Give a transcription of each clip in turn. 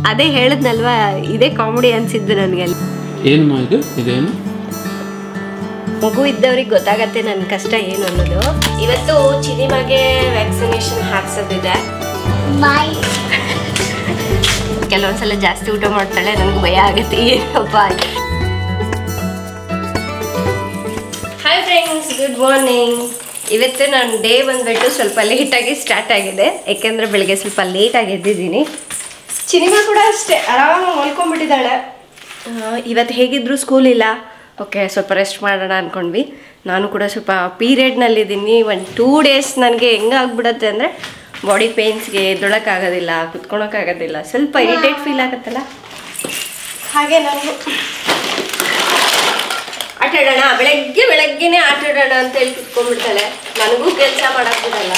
ಅದೇ ಹೇಳಿದ್ನಲ್ವಾ ಇದೇ ಕಾಮಿಡಿ ಅನ್ಸಿದ್ದು ನನಗೆ ಏನು ಇದು ಇದೇನು ಮಗು ಇದ್ದವ್ರಿಗೆ ಗೊತ್ತಾಗತ್ತೆ ನನ್ನ ಕಷ್ಟ ಏನು ಅನ್ನೋದು ಇವತ್ತು ಚಿನಿಮಾಗೆ ವ್ಯಾಕ್ಸಿನೇಷನ್ ಹಾಕ್ಸೋದಿದೆ ಕೆಲವೊಂದ್ಸಲ ಜಾಸ್ತಿ ಊಟ ಮಾಡ್ತಾಳೆ ನನಗೆ ಭಯ ಆಗುತ್ತೆ ಏನಪ್ಪ ಹಾಯ್ ಫ್ರೆಂಡ್ಸ್ ಗುಡ್ ಮಾರ್ನಿಂಗ್ ಇವತ್ತು ನಾನು ಡೇ ಬಂದ್ಬಿಟ್ಟು ಸ್ವಲ್ಪ ಲೇಟಾಗಿ ಸ್ಟಾರ್ಟ್ ಆಗಿದೆ ಯಾಕೆಂದರೆ ಬೆಳಗ್ಗೆ ಸ್ವಲ್ಪ ಲೇಟಾಗಿ ಎದ್ದಿದ್ದೀನಿ ಚಿನಿಮಾ ಕೂಡ ಅಷ್ಟೇ ಆರಾಮಾಗಿ ಮಲ್ಕೊಂಡ್ಬಿಟ್ಟಿದ್ದಾಳೆ ಇವತ್ತು ಹೇಗಿದ್ರು ಸ್ಕೂಲ್ ಇಲ್ಲ ಓಕೆ ಸ್ವಲ್ಪ ರೆಸ್ಟ್ ಮಾಡೋಣ ಅಂದ್ಕೊಂಡ್ವಿ ನಾನು ಕೂಡ ಸ್ವಲ್ಪ ಪೀರಿಯಡ್ನಲ್ಲಿದ್ದೀನಿ ಒಂದು ಟೂ ಡೇಸ್ ನನಗೆ ಹೆಂಗಾಗ್ಬಿಡತ್ತೆ ಅಂದರೆ ಬಾಡಿ ಪೇನ್ಸ್ಗೆ ಎದ್ದೊಳಕ್ಕಾಗೋದಿಲ್ಲ ಕುತ್ಕೊಳಕ್ಕಾಗೋದಿಲ್ಲ ಸ್ವಲ್ಪ ಇರಿಟೇಟ್ ಫೀಲ್ ಆಗುತ್ತಲ್ಲ ಹಾಗೆ ನನಗೆ ಆಟ ಆಡೋಣ ಬೆಳಗ್ಗೆ ಬೆಳಗ್ಗೆನೆ ಆಟ ಆಡೋಣ ಅಂತ ಹೇಳಿ ಕುತ್ಕೊಂಡ್ಬಿಡ್ತಾಳೆ ನನಗೂ ಕೆಲಸ ಮಾಡಕ್ ಬಿಡಲ್ಲ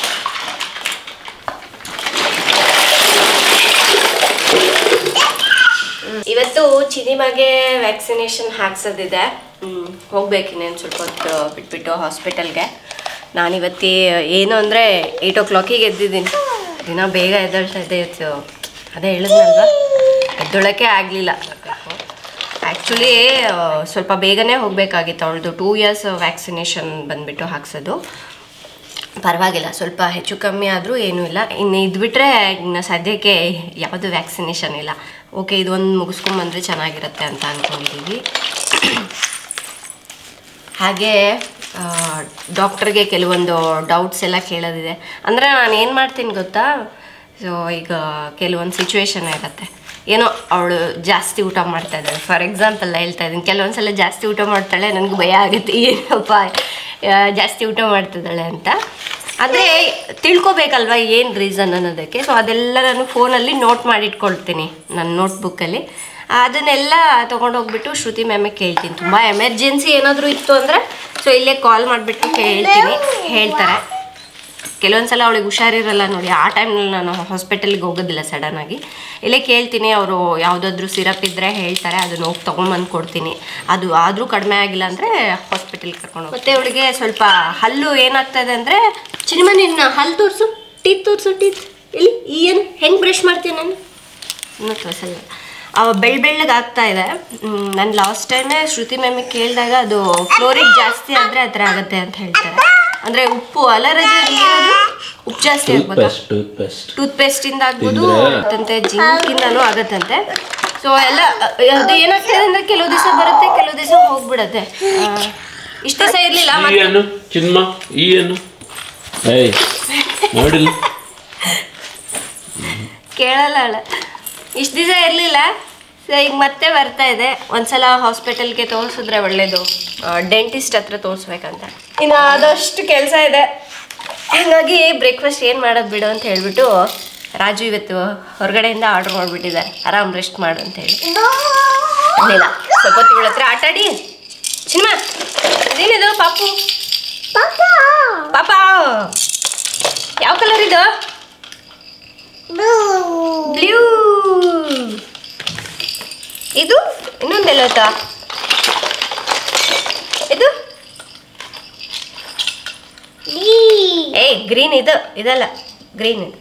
ಹ್ಮ್. ಇವತ್ತು ಚಿನಿಮಾಗೆ ವ್ಯಾಕ್ಸಿನೇಷನ್ ಹಾಕ್ಸೋದಿದೆ ಹ್ಮ್, ಹೋಗ್ಬೇಕು ಇನ್ನೇನು ಸ್ವಲ್ಪ ಹೊತ್ತು ಬಿಟ್ಬಿಟ್ಟು ಹಾಸ್ಪಿಟಲ್ಗೆ ನಾನಿವತ್ತಿ ಏನು ಅಂದರೆ ಏಯ್ಟ್ ಓ ಕ್ಲಾಕಿಗೆ ಎದ್ದಿದ್ದೀನಿ ದಿನ ಬೇಗ ಎದ್ದೇಳ್ತಾ ಇದ್ದೆ ಇವತ್ತು ಅದೇ ಹೇಳಿದ್ನಲ್ವ ಎದ್ದೊಳಕ್ಕೆ ಆಗಲಿಲ್ಲ ಆ್ಯಕ್ಚುಲಿ ಸ್ವಲ್ಪ ಬೇಗನೆ ಹೋಗಬೇಕಾಗಿತ್ತು ಅವಳದು ಟೂ ಇಯರ್ಸ್ ವ್ಯಾಕ್ಸಿನೇಷನ್ ಬಂದುಬಿಟ್ಟು ಹಾಕ್ಸೋದು ಪರವಾಗಿಲ್ಲ ಸ್ವಲ್ಪ ಹೆಚ್ಚು ಕಮ್ಮಿ ಆದರೂ ಏನೂ ಇಲ್ಲ ಇನ್ನು ಇದ್ಬಿಟ್ರೆ ಇನ್ನು ಸದ್ಯಕ್ಕೆ ಯಾವುದು ವ್ಯಾಕ್ಸಿನೇಷನ್ ಇಲ್ಲ ಓಕೆ ಇದೊಂದು ಮುಗಿಸ್ಕೊಂಬಂದ್ರೆ ಚೆನ್ನಾಗಿರುತ್ತೆ ಅಂತ ಅಂದ್ಕೊಂಡಿದ್ದೀವಿ ಹಾಗೆ ಡಾಕ್ಟ್ರಿಗೆ ಕೆಲವೊಂದು ಡೌಟ್ಸ್ ಎಲ್ಲ ಕೇಳೋದಿದೆ ಅಂದರೆ ನಾನು ಏನು ಮಾಡ್ತೀನಿ ಗೊತ್ತಾ ಸೊ ಈಗ ಕೆಲವೊಂದು ಸಿಚುವೇಶನ್ ಇರುತ್ತೆ ಏನೋ ಅವಳು ಜಾಸ್ತಿ ಊಟ ಮಾಡ್ತಾ ಇದ್ದಾಳೆ ಫಾರ್ ಎಕ್ಸಾಂಪಲ್ ಹೇಳ್ತಾ ಇದ್ದೀನಿ ಕೆಲವೊಂದು ಸಲ ಜಾಸ್ತಿ ಊಟ ಮಾಡ್ತಾಳೆ ನನಗೆ ಭಯ ಆಗುತ್ತೆ ಏನಪ್ಪ ಆ, ಜಾಸ್ತಿ ಊಟ ಮಾಡ್ತಿದ್ದಾಳೆ ಅಂತ ಆದರೆ ತಿಳ್ಕೊಬೇಕಲ್ವ ಏನು ರೀಸನ್ ಅನ್ನೋದಕ್ಕೆ ಸೊ ಅದೆಲ್ಲ ನಾನು ಫೋನಲ್ಲಿ ನೋಟ್ ಮಾಡಿಟ್ಕೊಳ್ತೀನಿ ನನ್ನ ನೋಟ್ಬುಕ್ಕಲ್ಲಿ ಅದನ್ನೆಲ್ಲ ತೊಗೊಂಡೋಗ್ಬಿಟ್ಟು ಶ್ರುತಿ ಮ್ಯಾಮಿಗೆ ಕೇಳ್ತೀನಿ ತುಂಬ ಎಮರ್ಜೆನ್ಸಿ ಏನಾದರೂ ಇತ್ತು ಅಂದರೆ ಸೊ ಇಲ್ಲೇ ಕಾಲ್ ಮಾಡಿಬಿಟ್ಟು ಕೇಳ್ತೀನಿ ಹೇಳ್ತಾರೆ ಕೆಲವೊಂದು ಸಲ ಅವಳಿಗೆ ಹುಷಾರಿರಲ್ಲ ನೋಡಿ ಆ ಟೈಮ್ನಲ್ಲಿ ನಾನು ಹಾಸ್ಪಿಟಲ್ಗೆ ಹೋಗೋದಿಲ್ಲ ಸಡನ್ನಾಗಿ ಇಲ್ಲೇ ಕೇಳ್ತೀನಿ ಅವರು ಯಾವುದಾದ್ರೂ ಸಿರಪ್ ಇದ್ದರೆ ಹೇಳ್ತಾರೆ ಅದನ್ನ ಹೋಗಿ ತೊಗೊಂಬಂದು ಕೊಡ್ತೀನಿ ಅದು ಆದರೂ ಕಡಿಮೆ ಆಗಿಲ್ಲ ಅಂದರೆ ಹಾಸ್ಪಿಟಲ್ಗೆ ಕರ್ಕೊಂಡು ಹೋಗಿ. ಮತ್ತೆ ಅವಳಿಗೆ ಸ್ವಲ್ಪ ಹಲ್ಲು ಏನಾಗ್ತದೆ ಅಂದರೆ ಚಿನಿಮ ನಿನ್ನ ಹಲ್ಲು ತೋರಿಸು ಟೀತ್ ತೋರಿಸು ಟೀತ್ ಇಲ್ಲಿ ಈ ಏನು ಹೆಂಗೆ ಬ್ರಷ್ ಮಾಡ್ತೀನಿ ನಾನು ಇನ್ನೂ ತೋರಿಸಲ್ಲ ಅವ ಬೆಳ್ಳ ಬೆಳ್ಳಗೆ ಆಗ್ತಾ ಇದೆ ನಾನು ಲಾಸ್ಟ್ ಟೈಮೇ ಶ್ರುತಿ ಮ್ಯಾಮಿಗೆ ಕೇಳಿದಾಗ ಅದು ಫ್ಲೋರಿಕ್ ಜಾಸ್ತಿ ಆದರೆ ಆ ಥರ ಆಗುತ್ತೆ ಅಂತ ಹೇಳ್ತಾರೆ ಅಂದರೆ ಉಪ್ಪು ಅಲರ್ಜಿ ಉಪ್ಪು ಜಾಸ್ತಿ ಟೂತ್ ಆಗ್ಬೋದಾ ಪೇಸ್ಟ್ ಟೂತ್ ಪೇಸ್ಟ್ ಟೂತ್ ಪೇಸ್ಟಿಂದ ಆಗ್ಬೋದು ತಿಂದ್ರೆ? ಮತ್ತೆ ಜಿಂಕಿಂದನೂ ಆಗತ್ತಂತೆ ಸೊ ಎಲ್ಲ ಅ, ಅದು ಏನಾಗ್ತದೆ ಅಂದರೆ ಕೆಲವು ದಿವಸ ಬರುತ್ತೆ ಕೆಲವು ದಿವಸ ಹೋಗ್ಬಿಡತ್ತೆ ಆ, ಇಷ್ಟು ದಿವಸ ಇರಲಿಲ್ಲ ಈ ಏನು ಚಿನ್ಮ ಈ ಏನು ಏಯ್ ನೋಡಿಲ್ಲ ಕೇಳಲ್ಲ ಅವಳ ಇಷ್ಟು ದಿವಸ ಇರಲಿಲ್ಲ ಸೊ ಈಗ ಮತ್ತೆ ಬರ್ತಾ ಇದೆ ಒಂದ್ಸಲ ಹಾಸ್ಪಿಟಲ್ಗೆ ತೋರಿಸಿದ್ರೆ ಒಳ್ಳೇದು ಡೆಂಟಿಸ್ಟ್ ಹತ್ರ ತೋರಿಸ್ಬೇಕಂತ ಇನ್ನು ಆದಷ್ಟು ಕೆಲಸ ಇದೆ ಹಾಗಾಗಿ ಬ್ರೇಕ್ಫಾಸ್ಟ್ ಏನು ಮಾಡೋದು ಬಿಡು ಅಂತ ಹೇಳ್ಬಿಟ್ಟು ರಾಜು ಇವತ್ತು ಹೊರಗಡೆಯಿಂದ ಆರ್ಡ್ರ್ ಮಾಡಿಬಿಟ್ಟಿದ್ದಾರೆ ಆರಾಮ್ ರೆಸ್ಟ್ ಮಾಡು ಅಂತ ಹೇಳಿ ಇಲ್ಲ ಸ್ವಲ್ಪ ಹೊತ್ತು ಇವಳ ಹತ್ರ ಆಟಾಡಿ ಚಿನ್ಮ ಇದೇನಿದು ಪಾಪು ಪಾಪ ಯಾವ ಕಲರ್ ಇದು ಬ್ಲೂ ಇದು ಇನ್ನೊಂದೆಲ್ಲ ಆಯ್ತಾ ಇದು ಏ ಗ್ರೀನ್ ಇದು ಇದಲ್ಲ ಗ್ರೀನ್ ಇದು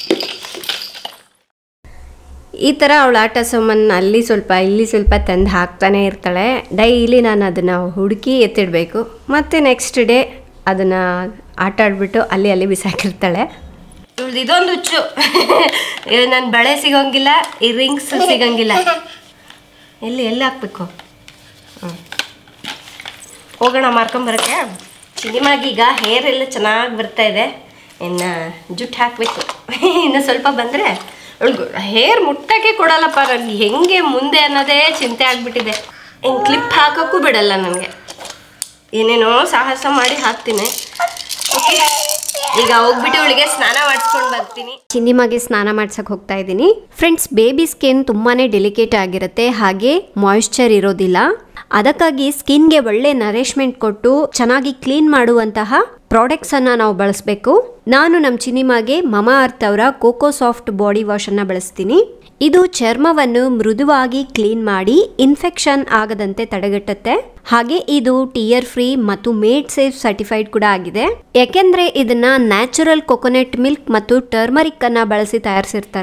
ಈ ಥರ ಅವಳ ಆಟ ಸಾಮಾನು ಅಲ್ಲಿ ಸ್ವಲ್ಪ ಇಲ್ಲಿ ಸ್ವಲ್ಪ ತಂದು ಹಾಕ್ತಾನೆ ಇರ್ತಾಳೆ ಡೈಲಿ ನಾನು ಅದನ್ನು ಹುಡುಕಿ ಎತ್ತಿಡಬೇಕು ಮತ್ತು ನೆಕ್ಸ್ಟ್ ಡೇ ಅದನ್ನು ಆಟ ಆಡ್ಬಿಟ್ಟು ಅಲ್ಲಿ ಅಲ್ಲಿ ಬಿಸಾಕಿರ್ತಾಳೆ ಇವ್ಳ್ದು ಇದೊಂದು ಹುಚ್ಚು ನನ್ನ ಬಳೆ ಸಿಗೋಂಗಿಲ್ಲ ಈ ರಿಂಗ್ಸ್ ಸಿಗಂಗಿಲ್ಲ ಎಲ್ಲಿ ಎಲ್ಲಿ ಹಾಕ್ಬೇಕು ಹ್ಞೂ ಹೋಗೋಣ ಮಾರ್ಕೊಂಬರಕ್ಕೆ ಸಿನಿಮಾಗೀಗ ಹೇರ್ ಎಲ್ಲ ಚೆನ್ನಾಗಿ ಬರ್ತಾ ಇದೆ ಇನ್ನು ಜುಟ್ಟು ಹಾಕಬೇಕು ಇನ್ನು ಸ್ವಲ್ಪ ಬಂದರೆ ಅವಳಿಗೆ ಹೇರ್ ಮುಟ್ಟಕ್ಕೆ ಕೊಡಲ್ಲಪ್ಪ ನನಗೆ ಹೆಂಗೆ ಮುಂದೆ ಅನ್ನೋದೇ ಚಿಂತೆ ಆಗಿಬಿಟ್ಟಿದೆ ಇನ್ನು ಕ್ಲಿಪ್ ಹಾಕೋಕ್ಕೂ ಬಿಡಲ್ಲ ನನಗೆ ಏನೇನೋ ಸಾಹಸ ಮಾಡಿ ಹಾಕ್ತೀನಿ ಓಕೆ ಈಗ ಹೋಗ್ಬಿಟ್ಟು ಅವಳಿಗೆ ಸ್ನಾನ ಮಾಡಿಸ್ಕೊಂಡು ಬರ್ತೀನಿ ಚಿನ್ನಿಮಗೆ ಸ್ನಾನ ಮಾಡ್ಸಕ್ಕೆ ಹೋಗ್ತಾ ಇದ್ದೀನಿ ಫ್ರೆಂಡ್ಸ್ ಬೇಬಿ ಸ್ಕಿನ್ ತುಂಬಾನೇ ಡೆಲಿಕೇಟ್ ಆಗಿರುತ್ತೆ ಹಾಗೆ ಮಾಯಿಶ್ಚರ್ ಇರೋದಿಲ್ಲ ಅದಕ್ಕಾಗಿ ಸ್ಕಿನ್ಗೆ ಒಳ್ಳೆ ನರಿಶ್ಮೆಂಟ್ ಕೊಟ್ಟು ಚೆನ್ನಾಗಿ ಕ್ಲೀನ್ ಮಾಡುವಂತಹ ಪ್ರಾಡಕ್ಟ್ಸ್ ಅನ್ನ ನಾವು ಬಳಸಬೇಕು ನಾನು ನಮ್ಮ ಚಿನಿಮಾಗೆ ಮಮಾ ಅರ್ತ್ ಅವರ ಕೋಕೋ ಸಾಫ್ಟ್ ಬಾಡಿ ವಾಶ್ ಅನ್ನ ಬಳಸ್ತೀನಿ ಇದು ಚರ್ಮವನ್ನು ಮೃದುವಾಗಿ ಕ್ಲೀನ್ ಮಾಡಿ ಇನ್ಫೆಕ್ಷನ್ ಆಗದಂತೆ ತಡೆಗಟ್ಟುತ್ತೆ ಹಾಗೆ ಇದು ಟಿಯರ್ ಫ್ರೀ ಮತ್ತು ಮೇಡ್ ಸೇಫ್ ಸರ್ಟಿಫೈಡ್ ಕೂಡ ಆಗಿದೆ ಯಾಕೆಂದ್ರೆ ಇದನ್ನ ನ್ಯಾಚುರಲ್ ಕೊಕೊನೆಟ್ ಮಿಲ್ಕ್ ಮತ್ತು ಟರ್ಮರಿಕ್ ಅನ್ನ ಬಳಸಿ ತಯಾರಿಸಿರ್ತಾರೆ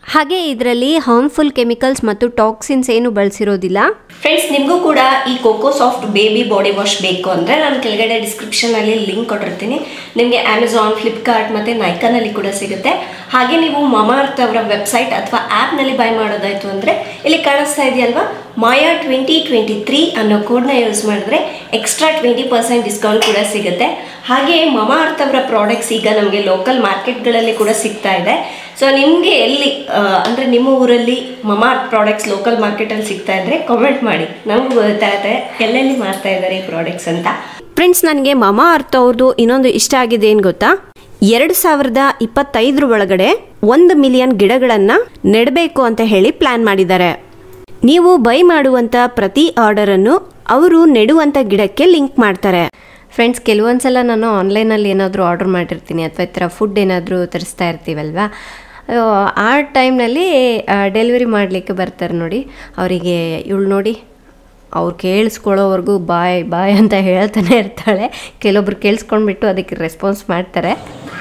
ಹಾಗೆ ಇದರಲ್ಲಿ ಹಾರ್ಮ್ಫುಲ್ ಕೆಮಿಕಲ್ಸ್ ಮತ್ತು ಟಾಕ್ಸಿನ್ಸ್ ಏನು ಬಳಸಿರೋದಿಲ್ಲ ಫ್ರೆಂಡ್ಸ್ ನಿಮಗೂ ಕೂಡ ಈ coco soft baby body wash ಬೇಕು ಅಂದರೆ ನಾನು ಕೆಳಗಡೆ ಡಿಸ್ಕ್ರಿಪ್ಷನಲ್ಲಿ ಲಿಂಕ್ ಕೊಟ್ಟಿರ್ತೀನಿ ನಿಮಗೆ ಅಮೆಝಾನ್ ಫ್ಲಿಪ್ಕಾರ್ಟ್ ಮತ್ತು ನೈಕನಲ್ಲಿ ಕೂಡ ಸಿಗುತ್ತೆ ಹಾಗೆ ನೀವು ಮಮಾರ್ತ್ ಅವರ ವೆಬ್ಸೈಟ್ ಅಥವಾ ಆ್ಯಪ್ನಲ್ಲಿ ಬೈ ಮಾಡೋದಾಯಿತು ಅಂದರೆ ಇಲ್ಲಿ ಕಾಣಿಸ್ತಾ ಇದೆಯಲ್ವಾ ಮಾಯಾ ಟ್ವೆಂಟಿ ಟ್ವೆಂಟಿ ತ್ರೀ ಅನ್ನೋ ಕೋಡ್ನ ಯೂಸ್ ಮಾಡಿದ್ರೆ ಎಕ್ಸ್ಟ್ರಾ ಟ್ವೆಂಟಿ ಪರ್ಸೆಂಟ್ ಡಿಸ್ಕೌಂಟ್ ಕೂಡ ಸಿಗುತ್ತೆ ಹಾಗೆ ಮಮಾ ಅರ್ತ್ ಅವರ ಪ್ರಾಡಕ್ಟ್ಸ್ ಈಗ ನಮಗೆ ಲೋಕಲ್ ಮಾರ್ಕೆಟ್ಗಳಲ್ಲಿ ಕೂಡ ಸಿಗ್ತಾ ಇದೆ ಸೊ ನಿಮಗೆ ಎಲ್ಲಿ ಆ, ಅಂದ್ರೆ ನಿಮ್ಮ ಊರಲ್ಲಿ ಮಮಾ ಅರ್ತ್ ಪ್ರಾಡಕ್ಟ್ಸ್ ಲೋಕಲ್ ಮಾರ್ಕೆಟಲ್ಲಿ ಸಿಗ್ತಾ ಇದ್ರೆ ಕಾಮೆಂಟ್ ಮಾಡಿ ನಮಗೂ ಗೊತ್ತಾಗುತ್ತೆ ಎಲ್ಲೆಲ್ಲಿ ಮಾಡ್ತಾ ಇದ್ದಾರೆ ಈ ಪ್ರಾಡಕ್ಟ್ಸ್ ಅಂತ ಫ್ರೆಂಡ್ಸ್ ನನಗೆ ಮಮಾ ಅರ್ಥ ಅವ್ರದ್ದು ಇನ್ನೊಂದು ಇಷ್ಟ ಆಗಿದೆ ಏನು ಗೊತ್ತಾ ಎರಡು ಸಾವಿರದ ಇಪ್ಪತ್ತೈದರ ಒಳಗಡೆ ಒಂದು ಮಿಲಿಯನ್ ಗಿಡಗಳನ್ನು ನೆಡಬೇಕು ಅಂತ ಹೇಳಿ ಪ್ಲಾನ್ ಮಾಡಿದ್ದಾರೆ ನೀವು ಬೈ ಮಾಡುವಂಥ ಪ್ರತಿ ಆರ್ಡರನ್ನು ಅವರು ನೆಡುವಂಥ ಗಿಡಕ್ಕೆ ಲಿಂಕ್ ಮಾಡ್ತಾರೆ ಫ್ರೆಂಡ್ಸ್ ಕೆಲವೊಂದ್ಸಲ ನಾನು ಆನ್ಲೈನಲ್ಲಿ ಏನಾದರೂ ಆರ್ಡರ್ ಮಾಡಿರ್ತೀನಿ ಅಥವಾ ಈ ಥರ ಫುಡ್ ಏನಾದರೂ ತರಿಸ್ತಾ ಇರ್ತೀವಲ್ವಾ ಅಯ್ಯೋ, ಆ ಟೈಮ್ನಲ್ಲಿ ಡೆಲಿವರಿ ಮಾಡಲಿಕ್ಕೆ ಬರ್ತಾರೆ ನೋಡಿ ಅವರಿಗೆ ಇವಳು ನೋಡಿ ಅವ್ರು ಕೇಳಿಸ್ಕೊಳ್ಳೋವರೆಗೂ ಬಾಯ್ ಬಾಯ್ ಅಂತ ಹೇಳ್ತಾನೆ ಇರ್ತಾಳೆ ಕೆಲವೊಬ್ರು ಕೇಳಿಸ್ಕೊಂಡ್ಬಿಟ್ಟು ಅದಕ್ಕೆ ರೆಸ್ಪಾನ್ಸ್ ಮಾಡ್ತಾರೆ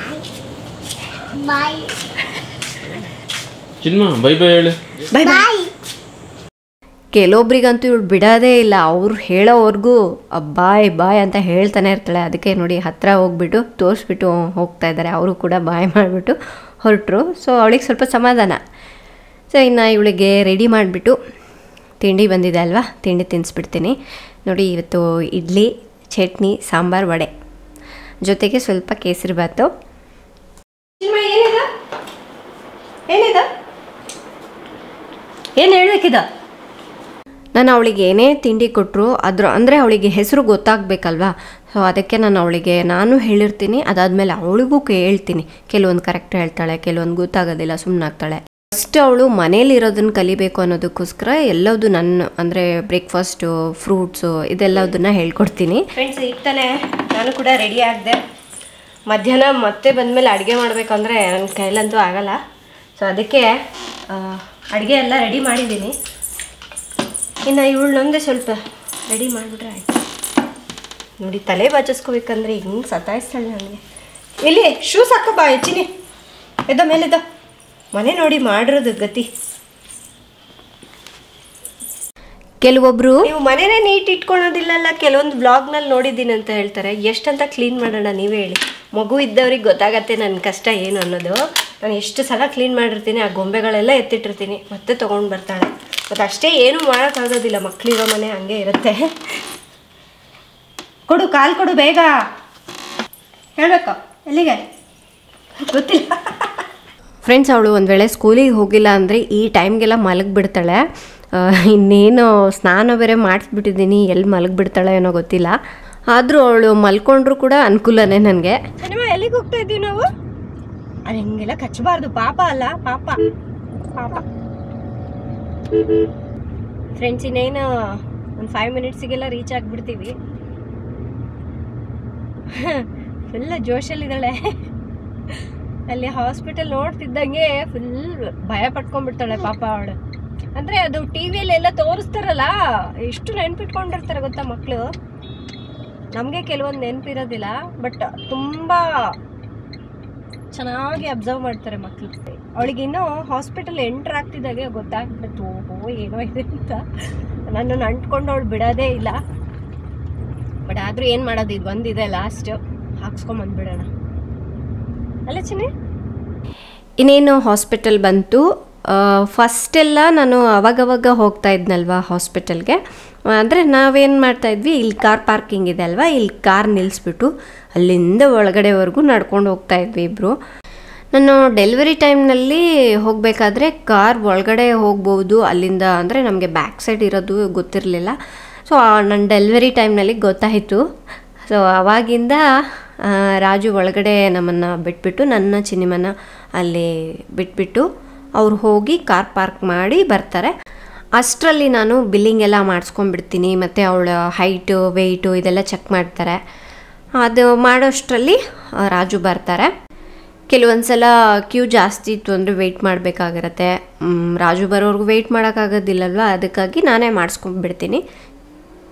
ಚಿನ್ಮ ಬೈ ಬೈ ಹೇಳು ಬೈ ಬಾಯ್ ಕೆಲವೊಬ್ರಿಗಂತೂ ಇವಳು ಬಿಡೋದೇ ಇಲ್ಲ ಅವ್ರು ಹೇಳೋವರೆಗೂ ಬಾಯ್ ಬಾಯ್ ಅಂತ ಹೇಳ್ತಾನೆ ಇರ್ತಾಳೆ ಅದಕ್ಕೆ ನೋಡಿ ಹತ್ರ ಹೋಗ್ಬಿಟ್ಟು ತೋರಿಸ್ಬಿಟ್ಟು ಹೋಗ್ತಾ ಇದ್ದಾರೆ ಅವರು ಕೂಡ ಬಾಯ್ ಮಾಡಿಬಿಟ್ಟು ಹೊರಟರು ಸೊ ಅವಳಿಗೆ ಸ್ವಲ್ಪ ಸಮಾಧಾನ ಸೊ ಇನ್ನು ಇವಳಿಗೆ ರೆಡಿ ಮಾಡಿಬಿಟ್ಟು ತಿಂಡಿ ಬಂದಿದೆ ಅಲ್ವಾ ತಿಂಡಿ ತಿನ್ನಿಸ್ಬಿಡ್ತೀನಿ ನೋಡಿ ಇವತ್ತು ಇಡ್ಲಿ ಚಟ್ನಿ ಸಾಂಬಾರು ವಡೆ ಜೊತೆಗೆ ಸ್ವಲ್ಪ ಕೇಸರಿ ಬಾತು ಏನಿದ ಏನಿದ ಏನು ಹೇಳ್ಬೇಕಿದ ನಾನು ಅವಳಿಗೆ ಏನೇ ತಿಂಡಿ ಕೊಟ್ಟರು ಅದ್ರ ಅಂದರೆ ಅವಳಿಗೆ ಹೆಸರು ಗೊತ್ತಾಗಬೇಕಲ್ವಾ ಸೊ ಅದಕ್ಕೆ ನಾನು ಅವಳಿಗೆ ನಾನು ಹೇಳಿರ್ತೀನಿ ಅದಾದಮೇಲೆ ಅವಳಿಗೂ ಹೇಳ್ತೀನಿ ಕೆಲವೊಂದು ಕರೆಕ್ಟ್ ಹೇಳ್ತಾಳೆ ಕೆಲವೊಂದು ಗೊತ್ತಾಗೋದಿಲ್ಲ ಸುಮ್ಮನಾಗ್ತಾಳೆ ಫಸ್ಟ್ ಅವಳು ಮನೇಲಿ ಇರೋದನ್ನ ಕಲಿಬೇಕು ಅನ್ನೋದಕ್ಕೋಸ್ಕರ ಎಲ್ಲದು ನನ್ನ ಅಂದರೆ ಬ್ರೇಕ್ಫಾಸ್ಟು ಫ್ರೂಟ್ಸು ಇದೆಲ್ಲದನ್ನ ಹೇಳ್ಕೊಡ್ತೀನಿ ಫ್ರೆಂಡ್ಸ್ ಈಗ ತಾನೇ ನಾನು ಕೂಡ ರೆಡಿ ಆಗಿದೆ ಮಧ್ಯಾಹ್ನ ಮತ್ತೆ ಬಂದಮೇಲೆ ಅಡುಗೆ ಮಾಡಬೇಕಂದ್ರೆ ನನ್ನ ಕೈಲಂತೂ ಆಗಲ್ಲ ಸೊ ಅದಕ್ಕೆ ಅಡುಗೆ ಎಲ್ಲ ರೆಡಿ ಮಾಡಿದ್ದೀನಿ ಇನ್ನು ಇವಳನ್ನೊಂದೇ ಸ್ವಲ್ಪ ರೆಡಿ ಮಾಡಿಬಿಟ್ರೆ ಆಯ್ತು ನೋಡಿ ತಲೆ ಬಾಚಿಸ್ಕೋಬೇಕಂದ್ರೆ ಹಿಂಗೆ ಸತಾಯಿಸ್ತಾಳೆ ನನಗೆ ಇಲ್ಲಿ ಶೂಸ್ ಹಾಕ ಬಾ ಹೆಚ್ಚಿನಿ ಎದ್ದ ಮೇಲೆದ್ದ ಮನೆ ನೋಡಿ ಮಾಡಿರೋದು ಗತಿ ಕೆಲವೊಬ್ಬರು ನೀವು ಮನೇನೇ ನೀಟ್ ಇಟ್ಕೊಳೋದಿಲ್ಲಲ್ಲ ಕೆಲವೊಂದು ಬ್ಲಾಗ್ನಲ್ಲಿ ನೋಡಿದ್ದೀನಿ ಅಂತ ಹೇಳ್ತಾರೆ ಎಷ್ಟಂತ ಕ್ಲೀನ್ ಮಾಡೋಣ ನೀವೇ ಹೇಳಿ ಮಗು ಇದ್ದವ್ರಿಗೆ ಗೊತ್ತಾಗತ್ತೆ ನನ್ನ ಕಷ್ಟ ಏನು ಅನ್ನೋದು ನಾನು ಎಷ್ಟು ಸಲ ಕ್ಲೀನ್ ಮಾಡಿರ್ತೀನಿ ಆ ಗೊಂಬೆಗಳೆಲ್ಲ ಎತ್ತಿಟ್ಟಿರ್ತೀನಿ ಮತ್ತೆ ತೊಗೊಂಡು ಬರ್ತಾಳೆ ಮತ್ತು ಅಷ್ಟೇ ಏನೂ ಮಾಡೋಕ್ಕಾಗೋದಿಲ್ಲ ಮಕ್ಕಳಿರೋ ಮನೆ ಹಂಗೆ ಇರುತ್ತೆ ಕೊಡು ಕಾಲು ಕೊಡು ಬೇಗ ಹೇಳ್ಬೇಕು ಎಲ್ಲಿಗೆ ಗೊತ್ತಿಲ್ಲ ಫ್ರೆಂಡ್ಸ್ ಅವಳು ಒಂದು ವೇಳೆ ಸ್ಕೂಲಿಗೆ ಹೋಗಿಲ್ಲ ಅಂದರೆ ಈ ಟೈಮ್ಗೆಲ್ಲ ಮಲಗಿಬಿಡ್ತಾಳೆ ಇನ್ನೇನು ಸ್ನಾನ ಬೇರೆ ಮಾಡಿಸ್ಬಿಟ್ಟಿದ್ದೀನಿ ಎಲ್ಲಿ ಮಲಗಿಬಿಡ್ತಾಳೆ ಏನೋ ಗೊತ್ತಿಲ್ಲ ಆದರೂ ಅವಳು ಮಲ್ಕೊಂಡ್ರು ಕೂಡ ಅನುಕೂಲನೇ ನನಗೆ ಸಿನಿಮಾ ಎಲ್ಲಿಗೆ ಹೋಗ್ತಾ ಇದ್ದೀವಿ ನಾವು ಅದು ಹಿಂಗೆಲ್ಲ ಕಚ್ಚಬಾರ್ದು ಪಾಪ ಅಲ್ಲ ಪಾಪ ಪಾಪ ಫ್ರೆಂಡ್ಸ್ ಇನ್ನೇನು ಒಂದು ಫೈವ್ ಮಿನಿಟ್ಸಿಗೆಲ್ಲ ರೀಚ್ ಆಗಿಬಿಡ್ತೀವಿ ಫುಲ್ ಜೋಶಲ್ಲಿದ್ದಾಳೆ ಅಲ್ಲಿ ಹಾಸ್ಪಿಟಲ್ ನೋಡ್ತಿದ್ದಂಗೆ ಫುಲ್ ಭಯ ಪಟ್ಕೊಂಡ್ಬಿಡ್ತಾಳೆ ಪಾಪ ಅವಳು ಅಂದ್ರೆ ಅದು ಟಿವಿಯಲ್ಲಿ ಎಲ್ಲ ತೋರಿಸ್ತಾರಲ್ಲ ಎಷ್ಟು ನೆನ್ಪಿಟ್ಕೊಂಡಿರ್ತಾರೆ ಗೊತ್ತಾ ಮಕ್ಕಳು ನಮಗೆ ಕೆಲವೊಂದು ನೆನಪಿರೋದಿಲ್ಲ ಬಟ್ ತುಂಬಾ ಚೆನ್ನಾಗಿ ಅಬ್ಸರ್ವ್ ಮಾಡ್ತಾರೆ ಮಕ್ಕಳು ಅವಳಿಗೆ ಇನ್ನೂ ಹಾಸ್ಪಿಟಲ್ ಎಂಟರ್ ಆಗ್ತಿದ್ದಾಗೆ ಗೊತ್ತಾಗ್ಬಿಡುತ್ತೆ ಓಹೋ ಏನೋ ಇದೆ ಅಂತ ನನ್ನನ್ನು ಅಂಟ್ಕೊಂಡು ಅವಳು ಬಿಡೋದೇ ಇಲ್ಲ ಬಟ್ ಆದ್ರೂ ಏನು ಮಾಡೋದು ಇದು ಒಂದಿದೆ ಲಾಸ್ಟ್ ಹಾಕ್ಸ್ಕೊಂಡ್ ಬಂದ್ಬಿಡೋಣ ಅಲ್ಲ ಚಿನ್ನಿ ಇನ್ನೇನು ಹಾಸ್ಪಿಟಲ್ ಬಂತು ಫಸ್ಟೆಲ್ಲ ನಾನು ಅವಾಗವಾಗ ಹೋಗ್ತಾ ಇದ್ನಲ್ವಾ ಹಾಸ್ಪಿಟಲ್ಗೆ ಅಂದರೆ ನಾವೇನು ಮಾಡ್ತಾ ಇದ್ವಿ ಇಲ್ಲಿ ಕಾರ್ ಪಾರ್ಕಿಂಗ್ ಇದೆ ಅಲ್ವಾ ಇಲ್ಲಿ ಕಾರ್ ನಿಲ್ಲಿಸ್ಬಿಟ್ಟು ಅಲ್ಲಿಂದ ಒಳಗಡೆವರೆಗೂ ನಡ್ಕೊಂಡು ಹೋಗ್ತಾ ಇದ್ವಿ ಇಬ್ಬರು ನಾನು ಡೆಲಿವರಿ ಟೈಮ್ನಲ್ಲಿ ಹೋಗಬೇಕಾದ್ರೆ ಕಾರ್ ಒಳಗಡೆ ಹೋಗ್ಬೋದು ಅಲ್ಲಿಂದ ಅಂದರೆ ನಮಗೆ ಬ್ಯಾಕ್ ಸೈಡ್ ಇರೋದು ಗೊತ್ತಿರಲಿಲ್ಲ ಸೊ ನನ್ನ ಡೆಲಿವರಿ ಟೈಮ್ನಲ್ಲಿ ಗೊತ್ತಾಯಿತು ಸೊ ಅವಾಗಿಂದ ಆ, ರಾಜು ಒಳಗಡೆ ನಮ್ಮನ್ನು ಬಿಟ್ಬಿಟ್ಟು ನನ್ನ ಚಿನಿಮನ ಅಲ್ಲಿ ಬಿಟ್ಬಿಟ್ಟು ಅವ್ರು ಹೋಗಿ ಕಾರ್ ಪಾರ್ಕ್ ಮಾಡಿ ಬರ್ತಾರೆ ಅಷ್ಟರಲ್ಲಿ ನಾನು ಬಿಲ್ಲಿಂಗ್ ಎಲ್ಲ ಮಾಡಿಸ್ಕೊಂಡ್ಬಿಡ್ತೀನಿ ಮತ್ತು ಅವಳ ಹೈಟು ವೆಯ್ಟು ಇದೆಲ್ಲ ಚೆಕ್ ಮಾಡ್ತಾರೆ ಅದು ಮಾಡೋಷ್ಟರಲ್ಲಿ ಆ, ರಾಜು ಬರ್ತಾರೆ ಕೆಲವೊಂದು ಸಲ ಕ್ಯೂ ಜಾಸ್ತಿ ಇತ್ತು ಅಂದರೆ ವೆಯ್ಟ್ ಮಾಡಬೇಕಾಗಿರತ್ತೆ ರಾಜು ಬರೋರ್ಗು ವೆಯ್ಟ್ ಮಾಡೋಕ್ಕಾಗೋದಿಲ್ಲಲ್ವ ಅದಕ್ಕಾಗಿ ನಾನೇ ಮಾಡಿಸ್ಕೊಂಡ್ಬಿಡ್ತೀನಿ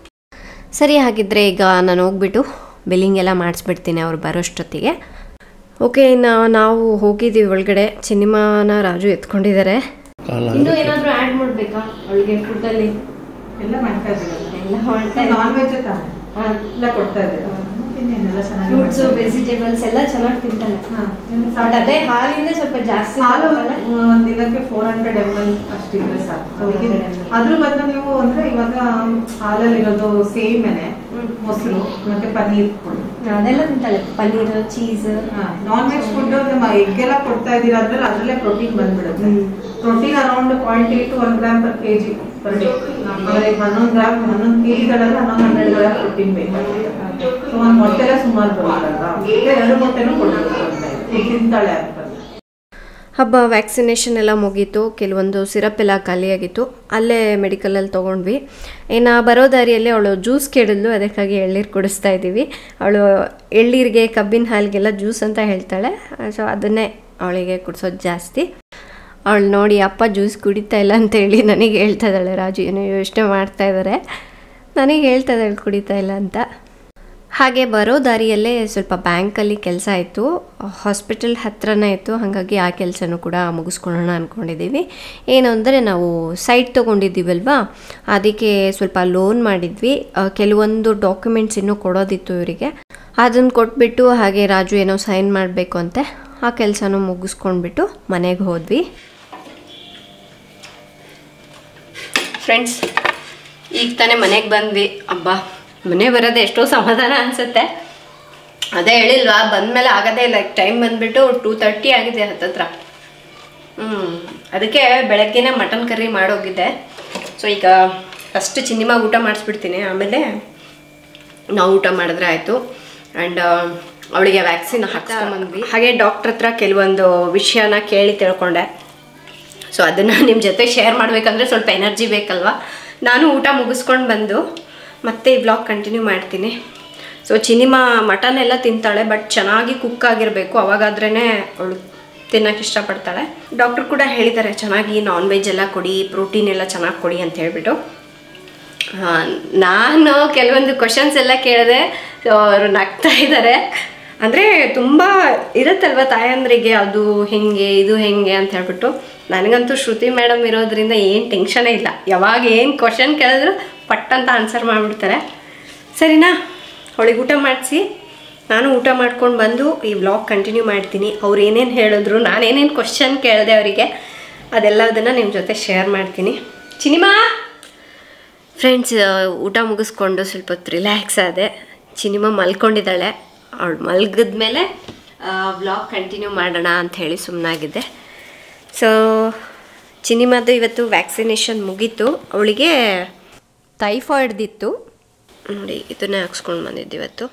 ಸರಿ ಹಾಗಿದ್ರೆ ಈಗ ನಾನು ಹೋಗ್ಬಿಟ್ಟು ಬಿಲ್ಲಿಂಗ್ ಎಲ್ಲ ಮಾಡಿಸ್ಬಿಡ್ತೀನಿ ಅವ್ರು ಬರೋಷ್ಟೊತ್ತಿಗೆ ಓಕೆ ಇನ್ನು ನಾವು ಹೋಗಿದ್ದೀವಿ ಒಳಗಡೆ ಸಿನಿಮಾನ ರಾಜು ಎತ್ಕೊಂಡಿದ್ದಾರೆ ಇನ್ನೂ ಏನಾದರೂ ಆ್ಯಡ್ ಮಾಡಬೇಕಾ ಅವಳಿಗೆ ಫುಡ್ಡಲ್ಲಿ ಎಲ್ಲ ಮಾಡ್ತಾ ಇದ್ದೀರಲ್ಲ ಎಲ್ಲ ಮಾಡ್ತಾ ನಾನ್ ವೆಜ್ ತಾನೆ ಹಾಂ ಎಲ್ಲ ಕೊಡ್ತಾ ಇದ್ದೀರಾ ಇನ್ನೇನೆಲ್ಲ ಚೆನ್ನಾಗಿ ಫ್ರೂಟ್ಸು ಮಾಡ್ತಾ ಇದ್ದೀರಾ? ವೆಜಿಟೇಬಲ್ಸ್ ಎಲ್ಲ ಚೆನ್ನಾಗಿ ತಿಂತಾಳೆ ಹಾ. ಬಟ್ ಅದೇ ಹಾಲಿಂದ ಸ್ವಲ್ಪ ಜಾಸ್ತಿ ಹಾಲು ತಗೊಳ್ತಾಳೆ. ಒಂದ್ ದಿನಕ್ಕೆ ಫೋರ್ ಹಂಡ್ರೆಡ್ ಎಮ್ ಎಲ್ ಅಷ್ಟಿದ್ರೆ ಸಾಕು 400 ml. ಅದ್ರ ಬದಲು ನೀವು ಅಂದ್ರೆ ಇವಾಗ ಹಾಲಲ್ಲಿರೋದು ಸೇಮೆನೆ ಹ್ಮ್. ಮೊಸರು ಮತ್ತೆ ಪನ್ನೀರ್ ಕೊಡಿ ಅದೆಲ್ಲ ತಿಂತಾಳೆ paneer cheese non veg food ನಮ್ಮ ಎಗ್ ಎಲ್ಲ ಕೊಡ್ತಾ ಇದ್ದೀರಾ ಅಂದ್ರೆ ಅದ್ರಲ್ಲೇ ಪ್ರೋಟೀನ್ ಬಂದ್ಬಿಡುತ್ತೆ ಹ್ಮ್. Protein around point eight to one gram per KG per day ಆಮೇಲೆ ಹನ್ನೊಂದು ಗ್ರಾಮ್ ಹನ್ನೊಂದು ಕೆಜಿಗಳಲ್ಲಿ ಹನ್ನೊಂದು ಹನ್ನೆರಡು ಗ್ರಾಮ್ ಪ್ರೋಟೀನ್ ಬೇಕು ಸೊ ಒಂದ್ ಮೊಟ್ಟೆಲ್ಲ ಸುಮಾರು ಬರುತ್ತಲ್ವಾ ಈಗ ಎರಡು ಮೊಟ್ಟೆನೂ ಕೊಡ್ಬೇಕು ಅಂತ ಇದೆ. ತಿಂತಾಳೆ ಅಂತ ಹಬ್ಬ ವ್ಯಾಕ್ಸಿನೇಷನ್ ಎಲ್ಲ ಮುಗೀತು ಕೆಲವೊಂದು ಸಿರಪ್ ಎಲ್ಲ ಖಾಲಿಯಾಗಿತ್ತು ಅಲ್ಲೇ ಮೆಡಿಕಲಲ್ಲಿ ತೊಗೊಂಡ್ವಿ ಇನ್ನು ಬರೋ ದಾರಿಯಲ್ಲಿ ಅವಳು ಜ್ಯೂಸ್ ಕೇಳಿದ್ಲು ಅದಕ್ಕಾಗಿ ಎಳ್ನೀರು ಕುಡಿಸ್ತಾ ಇದ್ದೀವಿ ಅವಳು ಎಳ್ನೀರಿಗೆ ಕಬ್ಬಿನ ಹಾಲಿಗೆಲ್ಲ ಜ್ಯೂಸ್ ಅಂತ ಹೇಳ್ತಾಳೆ ಸೊ ಅದನ್ನೇ ಅವಳಿಗೆ ಕುಡಿಸೋದು ಜಾಸ್ತಿ ಅವಳು ನೋಡಿ ಅಪ್ಪ ಜ್ಯೂಸ್ ಕುಡಿತಾ ಇಲ್ಲ ಅಂತೇಳಿ ನನಗೆ ಹೇಳ್ತಾ ಇದ್ದಾಳೆ ರಾಜು ಏನೋ ಯೋಚನೆ ಮಾಡ್ತಾ ಇದ್ದಾರೆ ನನಗೆ ಹೇಳ್ತಾ ಇದ್ದಾಳೆ ಕುಡಿತಾ ಇಲ್ಲ ಅಂತ ಹಾಗೆ ಬರೋ ದಾರಿಯಲ್ಲೇ ಸ್ವಲ್ಪ ಬ್ಯಾಂಕಲ್ಲಿ ಕೆಲಸ ಇತ್ತು ಹಾಸ್ಪಿಟಲ್ ಹತ್ರನೇ ಇತ್ತು ಹಾಗಾಗಿ ಆ ಕೆಲಸನೂ ಕೂಡ ಮುಗಿಸ್ಕೊಳ್ಳೋಣ ಅಂದ್ಕೊಂಡಿದ್ದೀವಿ ಏನು ಅಂದರೆ ನಾವು ಸೈಟ್ ತೊಗೊಂಡಿದ್ದೀವಲ್ವಾ ಅದಕ್ಕೆ ಸ್ವಲ್ಪ ಲೋನ್ ಮಾಡಿದ್ವಿ ಆ, ಕೆಲವೊಂದು ಡಾಕ್ಯುಮೆಂಟ್ಸ್ ಇನ್ನೂ ಕೊಡೋದಿತ್ತು ಇವರಿಗೆ ಅದನ್ನು ಕೊಟ್ಬಿಟ್ಟು ಹಾಗೆ ರಾಜು ಏನೋ ಸೈನ್ ಮಾಡಬೇಕು ಅಂತೆ ಆ ಕೆಲಸನೂ ಮುಗಿಸ್ಕೊಂಡ್ಬಿಟ್ಟು ಮನೆಗೆ ಹೋದ್ವಿ ಫ್ರೆಂಡ್ಸ್ ಈಗ ತಾನೇ ಮನೆಗೆ ಬಂದ್ವಿ ಅಬ್ಬಾ ಮನೆ ಬರೋದು ಎಷ್ಟೋ ಸಮಾಧಾನ ಅನಿಸುತ್ತೆ ಅದೇ ಹೇಳಿಲ್ವಾ ಬಂದಮೇಲೆ ಆಗೋದೇ ಇಲ್ಲ ಟೈಮ್ ಬಂದ್ಬಿಟ್ಟು ಟೂ ತರ್ಟಿ ಆಗಿದೆ ಹತ್ತತ್ರ ಹ್ಞೂ ಅದಕ್ಕೆ ಬೆಳಗ್ಗೆನೇ ಮಟನ್ ಕರ್ರಿ ಮಾಡೋಗಿದ್ದೆ ಸೊ ಈಗ ಫಸ್ಟ್ ಚಿನ್ನಿಮಾಗ ಊಟ ಮಾಡಿಸ್ಬಿಡ್ತೀನಿ ಆಮೇಲೆ ನಾವು ಊಟ ಮಾಡಿದ್ರೆ ಆಯಿತು ಆ್ಯಂಡ್ ಅವಳಿಗೆ ವ್ಯಾಕ್ಸಿನ್ ಹಾಕ್ಸ್ಕೊಂಬಂದ್ವಿ ಹಾಗೆ ಡಾಕ್ಟ್ರ್ ಹತ್ರ ಕೆಲವೊಂದು ವಿಷಯನ ಕೇಳಿ ತಿಳ್ಕೊಂಡೆ ಸೊ ಅದನ್ನು ನಿಮ್ಮ ಜೊತೆ ಶೇರ್ ಮಾಡಬೇಕಂದ್ರೆ ಸ್ವಲ್ಪ ಎನರ್ಜಿ ಬೇಕಲ್ವಾ ನಾನು ಊಟ ಮುಗಿಸ್ಕೊಂಡು ಬಂದು ಮತ್ತೆ ಈ ಬ್ಲಾಗ್ ಕಂಟಿನ್ಯೂ ಮಾಡ್ತೀನಿ ಸೊ ಚಿನಿಮಾ ಮಟನ್ ಎಲ್ಲ ತಿಂತಾಳೆ ಬಟ್ ಚೆನ್ನಾಗಿ ಕುಕ್ ಆಗಿರಬೇಕು ಅವಾಗಾದ್ರೇ ಅವಳು ತಿನ್ನೋಕೆ ಇಷ್ಟಪಡ್ತಾಳೆ ಡಾಕ್ಟ್ರು ಕೂಡ ಹೇಳಿದ್ದಾರೆ ಚೆನ್ನಾಗಿ ನಾನ್ ವೆಜ್ ಎಲ್ಲ ಕೊಡಿ ಪ್ರೋಟೀನ್ ಎಲ್ಲ ಚೆನ್ನಾಗಿ ಕೊಡಿ ಅಂತ ಹೇಳ್ಬಿಟ್ಟು ಆ, ನಾನು ಕೆಲವೊಂದು ಕ್ವಶನ್ಸ್ ಎಲ್ಲ ಕೇಳಿದೆ ಸೊ ಅವರು ನಗ್ತಾ ಇದ್ದಾರೆ ಅಂದರೆ ತುಂಬ ಇರುತ್ತಲ್ವ ತಾಯಂದ್ರಿಗೆ ಅದು ಹೆಂಗೆ ಇದು ಹೆಂಗೆ ಅಂತ ಹೇಳ್ಬಿಟ್ಟು ನನಗಂತೂ ಶ್ರುತಿ ಮೇಡಮ್ ಇರೋದ್ರಿಂದ ಏನು ಟೆನ್ಷನೇ ಇಲ್ಲ ಯಾವಾಗ ಏನು ಕ್ವಶನ್ ಕೇಳಿದ್ರು ಪಟ್ ಅಂತ ಆನ್ಸರ್ ಮಾಡಿಬಿಡ್ತಾರೆ ಸರಿನಾ ಅವಳಿಗೆ ಊಟ ಮಾಡಿಸಿ ನಾನು ಊಟ ಮಾಡ್ಕೊಂಡು ಬಂದು ಈ ವ್ಲಾಗ್ ಕಂಟಿನ್ಯೂ ಮಾಡ್ತೀನಿ ಅವ್ರು ಏನೇನು ಹೇಳಿದ್ರು ನಾನೇನೇನು ಕ್ವಶನ್ ಕೇಳಿದೆ ಅವರಿಗೆ ಅದೆಲ್ಲದನ್ನು ನಿಮ್ಮ ಜೊತೆ ಶೇರ್ ಮಾಡ್ತೀನಿ ಚಿನಿಮಾ ಫ್ರೆಂಡ್ಸ್ ಊಟ ಮುಗಿಸ್ಕೊಂಡು ಸ್ವಲ್ಪ ಹೊತ್ತು ರಿಲ್ಯಾಕ್ಸ್ ಆದೆ ಚಿನಿಮಾ ಮಲ್ಕೊಂಡಿದ್ದಾಳೆ ಅವಳು ಮಲಗಿದ್ಮೇಲೆ ವ್ಲಾಗ್ ಕಂಟಿನ್ಯೂ ಮಾಡೋಣ ಅಂತ ಹೇಳಿ ಸುಮ್ಮನಾಗಿದ್ದೆ ಸೊ ಚಿನಿಮಾದು ಇವತ್ತು ವ್ಯಾಕ್ಸಿನೇಷನ್ ಮುಗೀತು ಅವಳಿಗೆ ಟೈಫಾಯ್ಡ್ದಿತ್ತು ನೋಡಿ ಇದನ್ನೇ ಹಾಕ್ಸ್ಕೊಂಡು ಬಂದಿದ್ದು ಇವತ್ತು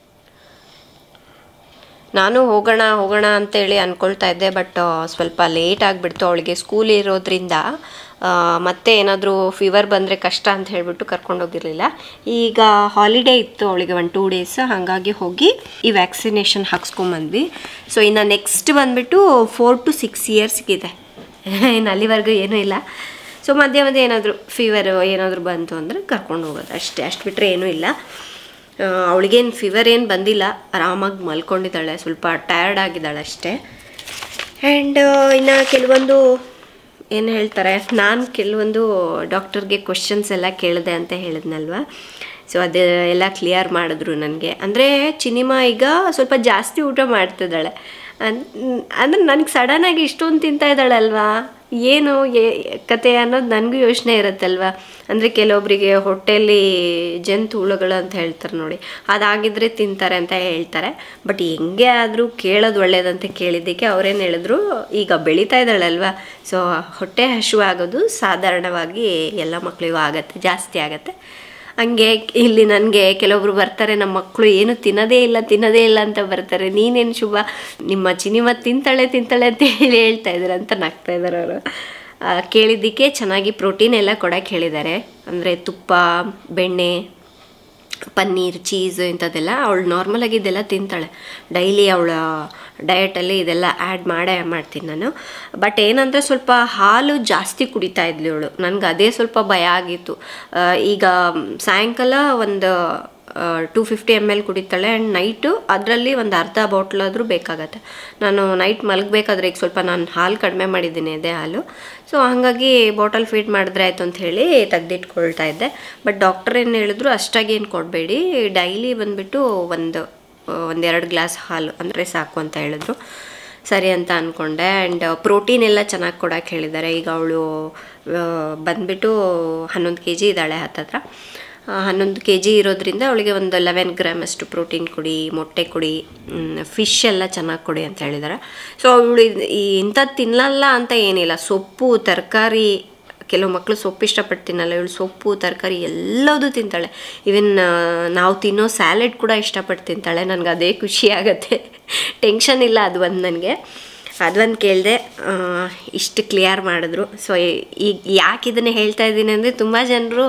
ನಾನು ಹೋಗೋಣ ಹೋಗೋಣ ಅಂತೇಳಿ ಅಂದ್ಕೊಳ್ತಾ ಇದ್ದೆ ಬಟ್ ಸ್ವಲ್ಪ ಲೇಟ್ ಆಗಿಬಿಡ್ತು ಅವಳಿಗೆ ಸ್ಕೂಲ್ ಇರೋದ್ರಿಂದ ಆ, ಮತ್ತೆ ಏನಾದರೂ ಫೀವರ್ ಬಂದರೆ ಕಷ್ಟ ಅಂತ ಹೇಳಿಬಿಟ್ಟು ಕರ್ಕೊಂಡೋಗಿರಲಿಲ್ಲ ಈಗ ಹಾಲಿಡೇ ಇತ್ತು ಅವಳಿಗೆ ಒನ್ ಟೂ ಡೇಸ್ ಹಾಗಾಗಿ ಹೋಗಿ ಈ ವ್ಯಾಕ್ಸಿನೇಷನ್ ಹಾಕ್ಸ್ಕೊಂಬಂದ್ವಿ ಸೊ ಇನ್ನು ನೆಕ್ಸ್ಟ್ ಬಂದುಬಿಟ್ಟು ಫೋರ್ ಟು ಸಿಕ್ಸ್ ಇಯರ್ಸ್ಗಿದೆ ಇನ್ನು ಅಲ್ಲಿವರೆಗೂ ಏನೂ ಇಲ್ಲ ಸೊ ಮಧ್ಯೆ ಮಧ್ಯೆ ಏನಾದರೂ ಫೀವರು ಏನಾದರೂ ಬಂತು ಅಂದರೆ ಕರ್ಕೊಂಡು ಹೋಗೋದು ಅಷ್ಟೇ ಅಷ್ಟು ಬಿಟ್ಟರೆ ಏನೂ ಇಲ್ಲ ಅವಳಿಗೇನು ಫೀವರ್ ಏನು ಬಂದಿಲ್ಲ ಆರಾಮಾಗಿ ಮಲ್ಕೊಂಡಿದ್ದಾಳೆ ಸ್ವಲ್ಪ ಟಯರ್ಡ್ ಆಗಿದ್ದಾಳೆ ಅಷ್ಟೇ ಆ್ಯಂಡ್ ಇನ್ನು ಕೆಲವೊಂದು ಏನು ಹೇಳ್ತಾರೆ ನಾನು ಕೆಲವೊಂದು ಡಾಕ್ಟರ್ಗೆ ಕ್ವಶನ್ಸ್ ಎಲ್ಲ ಕೇಳಿದೆ ಅಂತ ಹೇಳಿದ್ನಲ್ವ ಸೊ ಅದು ಎಲ್ಲ ಕ್ಲಿಯರ್ ಮಾಡಿದ್ರು ನನಗೆ ಅಂದರೆ ಚಿನಿಮಾ ಈಗ ಸ್ವಲ್ಪ ಜಾಸ್ತಿ ಊಟ ಮಾಡ್ತಿದ್ದಾಳೆ ಅನ್- ಅಂದ್ರೆ ನನಗೆ ಸಡನ್ನಾಗಿ ಇಷ್ಟೊಂದು ತಿಂತಾ ಇದ್ದಾಳಲ್ವಾ ಏನು ಏ- ಕತೆ ಅನ್ನೋದು ನನಗೂ ಯೋಚನೆ ಇರುತ್ತಲ್ವ ಅಂದರೆ ಕೆಲವೊಬ್ಬರಿಗೆ ಹೊಟ್ಟೆಯಲ್ಲಿ ಜಂತು ಹುಳುಗಳು ಅಂತ ಹೇಳ್ತಾರೆ ನೋಡಿ ಅದಾಗಿದ್ರೆ ತಿಂತಾರೆ ಅಂತ ಹೇಳ್ತಾರೆ ಬಟ್ ಹೆಂಗೆ ಆದರೂ ಕೇಳೋದು ಒಳ್ಳೇದಂತ ಕೇಳಿದ್ದಕ್ಕೆ ಅವ್ರೇನು ಹೇಳಿದ್ರು ಈಗ ಬೆಳೀತಾ ಇದ್ದಾಳಲ್ವ ಸೊ ಹೊಟ್ಟೆ ಹಸಿವು ಆಗೋದು ಸಾಧಾರಣವಾಗಿ ಎಲ್ಲ ಮಕ್ಕಳಿಗೂ ಆಗತ್ತೆ ಜಾಸ್ತಿ ಆಗತ್ತೆ ಹಂಗೆ ಇಲ್ಲಿ ನನಗೆ ಕೆಲವೊಬ್ರು ಬರ್ತಾರೆ ನಮ್ಮ ಮಕ್ಕಳು ಏನು ತಿನ್ನೋದೇ ಇಲ್ಲ ತಿನ್ನೋದೇ ಇಲ್ಲ ಅಂತ ಬರ್ತಾರೆ ನೀನೇನು ಶುಭ ನಿಮ್ಮ ಚಿನಿಮ ತಿಂತಾಳೆ ತಿಂತಾಳೆ ಅಂತ ಹೇಳಿ ಹೇಳ್ತಾ ಇದ್ದಾರೆ ಅಂತ ನಗ್ತಾ ಇದ್ದಾರೆ ಅವರು ಕೇಳಿದ್ದಕ್ಕೆ ಚೆನ್ನಾಗಿ ಪ್ರೋಟೀನ್ ಎಲ್ಲ ಕೊಡೋಕೆ ಹೇಳಿದ್ದಾರೆ ಅಂದರೆ ತುಪ್ಪ ಬೆಣ್ಣೆ ಪನ್ನೀರ್ ಚೀಸ್ ಇಂಥದ್ದೆಲ್ಲ ಅವಳು ನಾರ್ಮಲಾಗಿ ಇದೆಲ್ಲ ತಿಂತಾಳೆ ಡೈಲಿ ಅವಳ ಡಯಟಲ್ಲಿ ಇದೆಲ್ಲ ಆ್ಯಡ್ ಮಾಡೇ ಮಾಡ್ತೀನಿ ನಾನು ಬಟ್ ಏನಂದರೆ ಸ್ವಲ್ಪ ಹಾಲು ಜಾಸ್ತಿ ಕುಡಿತಾ ಇದ್ಲು ಇವಳು ನನಗೆ ಅದೇ ಸ್ವಲ್ಪ ಭಯ ಆಗಿತ್ತು ಆ, ಈಗ ಸಾಯಂಕಾಲ ಒಂದು ಟೂ ಫಿಫ್ಟಿ ಎಮ್ ಎಲ್ ಕುಡಿತಾಳೆ ಆ್ಯಂಡ್ ನೈಟು ಅದರಲ್ಲಿ ಒಂದು ಅರ್ಧ ಬಾಟ್ಲಾದರೂ ಬೇಕಾಗತ್ತೆ ನಾನು ನೈಟ್ ಮಲಗಬೇಕಾದ್ರೆ ಈಗ ಸ್ವಲ್ಪ ನಾನು ಹಾಲು ಕಡಿಮೆ ಮಾಡಿದ್ದೀನಿ ಎದೆ ಹಾಲು ಸೊ ಹಾಗಾಗಿ ಬಾಟಲ್ ಫೀಡ್ ಮಾಡಿದ್ರೆ ಆಯಿತು ಅಂತ ಹೇಳಿ ತೆಗೆದಿಟ್ಕೊಳ್ತಾ ಇದ್ದೆ ಬಟ್ ಡಾಕ್ಟರ್ ಏನು ಹೇಳಿದ್ರು ಅಷ್ಟಾಗಿ ಏನು ಕೊಡಬೇಡಿ ಡೈಲಿ ಬಂದುಬಿಟ್ಟು ಒಂದು ಒಂದೆರಡು ಗ್ಲಾಸ್ ಹಾಲು ಅಂದರೆ ಸಾಕು ಅಂತ ಹೇಳಿದ್ರು ಸರಿ ಅಂತ ಅಂದ್ಕೊಂಡೆ ಆ್ಯಂಡ್ ಪ್ರೋಟೀನ್ ಎಲ್ಲ ಚೆನ್ನಾಗಿ ಕೊಡೋಕೆ ಹೇಳಿದ್ದಾರೆ ಈಗ ಅವಳು ಬಂದುಬಿಟ್ಟು ಹನ್ನೊಂದು ಕೆ ಜಿ ಇದ್ದಾಳೆ ಹತ್ತತ್ರ ಆ, ಹನ್ನೊಂದು ಕೆ ಜಿ ಇರೋದ್ರಿಂದ ಅವಳಿಗೆ ಒಂದು ಲೆವೆನ್ ಗ್ರಾಮ್ ಅಷ್ಟು ಪ್ರೋಟೀನ್ ಕೊಡಿ ಮೊಟ್ಟೆ ಕೊಡಿ ಫಿಶ್ ಎಲ್ಲ ಚೆನ್ನಾಗಿ ಕೊಡಿ ಅಂತ ಹೇಳಿದ್ದಾರೆ ಸೊ ಅವಳು ಈ ಇಂಥದ್ದು ತಿನ್ನಲ್ಲ ಅಂತ ಏನಿಲ್ಲ ಸೊಪ್ಪು ತರಕಾರಿ ಕೆಲವು ಮಕ್ಕಳು ಸೊಪ್ಪು ಇಷ್ಟಪಟ್ಟು ತಿನ್ನಲ್ಲ ಇವಳು ಸೊಪ್ಪು ತರಕಾರಿ ಎಲ್ಲದೂ ತಿಂತಾಳೆ ಈವನ್ ನಾವು ತಿನ್ನೋ ಸ್ಯಾಲೆಡ್ ಕೂಡ ಇಷ್ಟಪಟ್ಟು ತಿಂತಾಳೆ ನನಗೆ ಅದೇ ಖುಷಿ ಆಗುತ್ತೆ ಟೆನ್ಷನ್ ಇಲ್ಲ ಅದು ಒಂದು ನನಗೆ ಅದೊಂದು ಕೇಳಿದೆ ಇಷ್ಟು ಕ್ಲಿಯರ್ ಮಾಡಿದ್ರು ಸೊ ಈಗ ಯಾಕೆ ಇದನ್ನು ಹೇಳ್ತಾ ಇದ್ದೀನಿ ಅಂದರೆ ತುಂಬ ಜನರು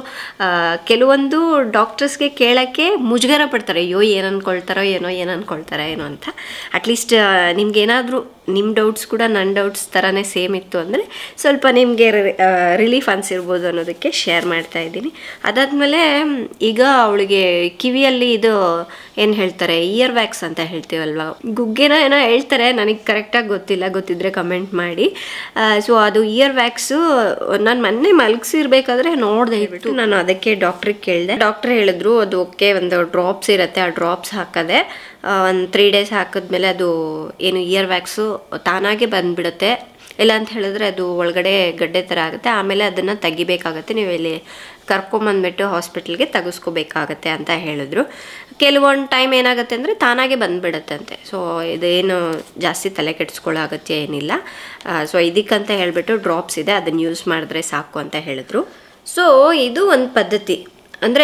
ಕೆಲವೊಂದು ಡಾಕ್ಟರ್ಸ್ಗೆ ಕೇಳೋಕ್ಕೆ ಮುಜುಗರ ಪಡ್ತಾರೆ ಅಯ್ಯೋ ಏನು ಅಂದ್ಕೊಳ್ತಾರೋ ಏನೋ ಏನು ಅಂದ್ಕೊಳ್ತಾರೋ ಏನೋ ಅಂತ ಅಟ್ಲೀಸ್ಟ್ ನಿಮ್ಗೇನಾದರೂ ನಿಮ್ಮ ಡೌಟ್ಸ್ ಕೂಡ ನನ್ನ ಡೌಟ್ಸ್ ಥರನೇ ಸೇಮ್ ಇತ್ತು ಅಂದರೆ ಸ್ವಲ್ಪ ನಿಮಗೆ ರಿಲೀಫ್ ಅನಿಸಿರ್ಬೋದು ಅನ್ನೋದಕ್ಕೆ ಶೇರ್ ಮಾಡ್ತಾ ಇದ್ದೀನಿ ಅದಾದಮೇಲೆ ಈಗ ಅವಳಿಗೆ ಕಿವಿಯಲ್ಲಿ ಇದು ಏನು ಹೇಳ್ತಾರೆ ಇಯರ್ ವ್ಯಾಕ್ಸ್ ಅಂತ ಹೇಳ್ತೀವಲ್ವ ಗುಗ್ಗೆನ ಏನೋ ಹೇಳ್ತಾರೆ ನನಗೆ ಕರೆಕ್ಟಾಗಿ ಗೊತ್ತಿಲ್ಲ ಗೊತ್ತಿದ್ರೆ ಕಮೆಂಟ್ ಮಾಡಿ ಸೊ ಅದು ಇಯರ್ ವ್ಯಾಕ್ಸು ನಾನು ಮೊನ್ನೆ ಮಲಗಿಸಿರ್ಬೇಕಾದ್ರೆ ನೋಡಿದೆ ಬಿಟ್ಟು ನಾನು ಅದಕ್ಕೆ ಡಾಕ್ಟ್ರಿಗೆ ಕೇಳಿದೆ ಡಾಕ್ಟ್ರ್ ಹೇಳಿದ್ರು ಅದು ಓಕೆ ಒಂದು ಡ್ರಾಪ್ಸ್ ಇರುತ್ತೆ ಆ ಡ್ರಾಪ್ಸ್ ಹಾಕದೆ ಒಂದು ತ್ರೀ ಡೇಸ್ ಹಾಕಿದ್ಮೇಲೆ ಅದು ಏನು ಇಯರ್ ವ್ಯಾಕ್ಸು ತಾನಾಗೆ ಬಂದುಬಿಡುತ್ತೆ ಇಲ್ಲ ಅಂತ ಹೇಳಿದ್ರೆ ಅದು ಒಳಗಡೆ ಗಡ್ಡೆ ಥರ ಆಗುತ್ತೆ ಆಮೇಲೆ ಅದನ್ನು ತೆಗಿಬೇಕಾಗತ್ತೆ ನೀವು ಇಲ್ಲಿ ಕರ್ಕೊಂಬಂದ್ಬಿಟ್ಟು ಹಾಸ್ಪಿಟ್ಲಿಗೆ ತೆಗೆಸ್ಕೋಬೇಕಾಗತ್ತೆ ಅಂತ ಹೇಳಿದ್ರು ಕೆಲವೊಂದು ಟೈಮ್ ಏನಾಗುತ್ತೆ ಅಂದರೆ ತಾನಾಗೆ ಬಂದುಬಿಡುತ್ತೆ ಅಂತೆ ಸೊ ಇದೇನು ಜಾಸ್ತಿ ತಲೆ ಕೆಡಿಸ್ಕೊಳ್ಳೋ ಅಗತ್ಯ ಏನಿಲ್ಲ ಸೊ ಇದಕ್ಕಂತ ಹೇಳಿಬಿಟ್ಟು ಡ್ರಾಪ್ಸ್ ಇದೆ ಅದನ್ನು ಯೂಸ್ ಮಾಡಿದ್ರೆ ಸಾಕು ಅಂತ ಹೇಳಿದ್ರು ಸೊ ಇದು ಒಂದು ಪದ್ಧತಿ ಅಂದರೆ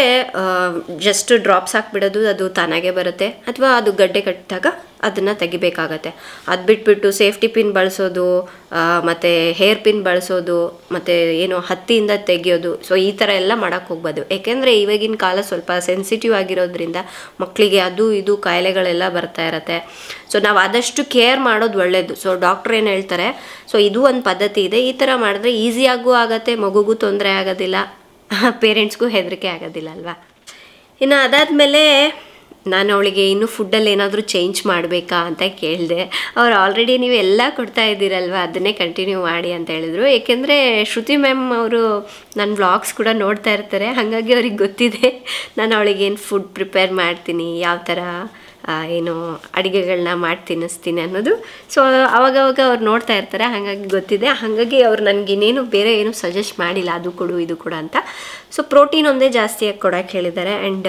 ಜಸ್ಟ್ ಡ್ರಾಪ್ಸ್ ಹಾಕ್ಬಿಡೋದು ಅದು ತಾನಾಗೆ ಬರುತ್ತೆ ಅಥವಾ ಅದು ಗಡ್ಡೆ ಕಟ್ಟಿದಾಗ ಅದನ್ನು ತೆಗಿಬೇಕಾಗತ್ತೆ ಅದು ಬಿಟ್ಬಿಟ್ಟು ಸೇಫ್ಟಿ ಪಿನ್ ಬಳಸೋದು ಮತ್ತು ಹೇರ್ ಪಿನ್ ಬಳಸೋದು ಮತ್ತು ಏನು ಹತ್ತಿಯಿಂದ ತೆಗಿಯೋದು ಸೊ ಈ ಥರ ಎಲ್ಲ ಮಾಡೋಕ್ಕೆ ಹೋಗ್ಬೋದು ಏಕೆಂದರೆ ಇವಾಗಿನ ಕಾಲ ಸ್ವಲ್ಪ ಸೆನ್ಸಿಟಿವ್ ಆಗಿರೋದ್ರಿಂದ ಮಕ್ಕಳಿಗೆ ಅದು ಇದು ಕಾಯಿಲೆಗಳೆಲ್ಲ ಬರ್ತಾ ಇರತ್ತೆ ಸೊ ನಾವು ಆದಷ್ಟು ಕೇರ್ ಮಾಡೋದು ಒಳ್ಳೆಯದು ಸೊ ಡಾಕ್ಟ್ರ್ ಏನು ಹೇಳ್ತಾರೆ ಸೊ ಇದು ಒಂದು ಪದ್ಧತಿ ಇದೆ ಈ ಥರ ಮಾಡಿದ್ರೆ ಈಸಿಯಾಗೂ ಆಗತ್ತೆ ಮಗುಗೂ ತೊಂದರೆ ಆಗೋದಿಲ್ಲ ಪೇರೆಂಟ್ಸ್ಗೂ ಹೆದರಿಕೆ ಆಗೋದಿಲ್ಲ ಅಲ್ವಾ ಇನ್ನು ಅದಾದಮೇಲೆ ನಾನು ಅವಳಿಗೆ ಇನ್ನೂ ಫುಡ್ಡಲ್ಲಿ ಏನಾದರೂ ಚೇಂಜ್ ಮಾಡಬೇಕಾ ಅಂತ ಕೇಳಿದೆ ಅವ್ರು ಆಲ್ರೆಡಿ ನೀವು ಎಲ್ಲ ಕೊಡ್ತಾ ಇದ್ದೀರಲ್ವ ಅದನ್ನೇ ಕಂಟಿನ್ಯೂ ಮಾಡಿ ಅಂತ ಹೇಳಿದರು ಏಕೆಂದರೆ ಶ್ರುತಿ ಮ್ಯಾಮ್ ಅವರು ನನ್ನ ವ್ಲಾಗ್ಸ್ ಕೂಡ ನೋಡ್ತಾ ಇರ್ತಾರೆ ಹಾಗಾಗಿ ಅವ್ರಿಗೆ ಗೊತ್ತಿದೆ ನಾನು ಅವಳಿಗೆ ಏನು ಫುಡ್ ಪ್ರಿಪೇರ್ ಮಾಡ್ತೀನಿ ಯಾವ ಥರ ಆ, ಏನು ಅಡುಗೆಗಳನ್ನ ಮಾಡಿ ತಿನ್ನಿಸ್ತೀನಿ ಅನ್ನೋದು ಸೊ ಅವಾಗವಾಗ ಅವ್ರು ನೋಡ್ತಾ ಇರ್ತಾರೆ ಹಾಗಾಗಿ ಗೊತ್ತಿದೆ ಹಾಗಾಗಿ ಅವ್ರು ನನಗೆ ಇನ್ನೇನು ಬೇರೆ ಏನು ಸಜೆಸ್ಟ್ ಮಾಡಿಲ್ಲ ಅದು ಕೊಡು ಇದು ಕೊಡು ಅಂತ ಸೊ ಪ್ರೋಟೀನ್ ಒಂದೇ ಜಾಸ್ತಿಯಾಗಿ ಕೊಡೋಕೆ ಹೇಳಿದ್ದಾರೆ ಆ್ಯಂಡ್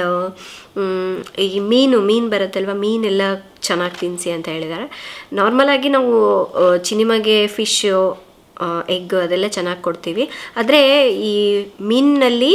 ಈ ಮೀನು ಮೀನು ಬರುತ್ತಲ್ವ ಮೀನೆಲ್ಲ ಚೆನ್ನಾಗಿ ತಿನ್ನಿಸಿ ಅಂತ ಹೇಳಿದ್ದಾರೆ ನಾರ್ಮಲಾಗಿ ನಾವು ಆ, ಚಿನಿಮಗೆ ಫಿಶ್ಶು ಎಗ್ ಅದೆಲ್ಲ ಚೆನ್ನಾಗಿ ಕೊಡ್ತೀವಿ ಆದರೆ ಈ ಮೀನಿನಲ್ಲಿ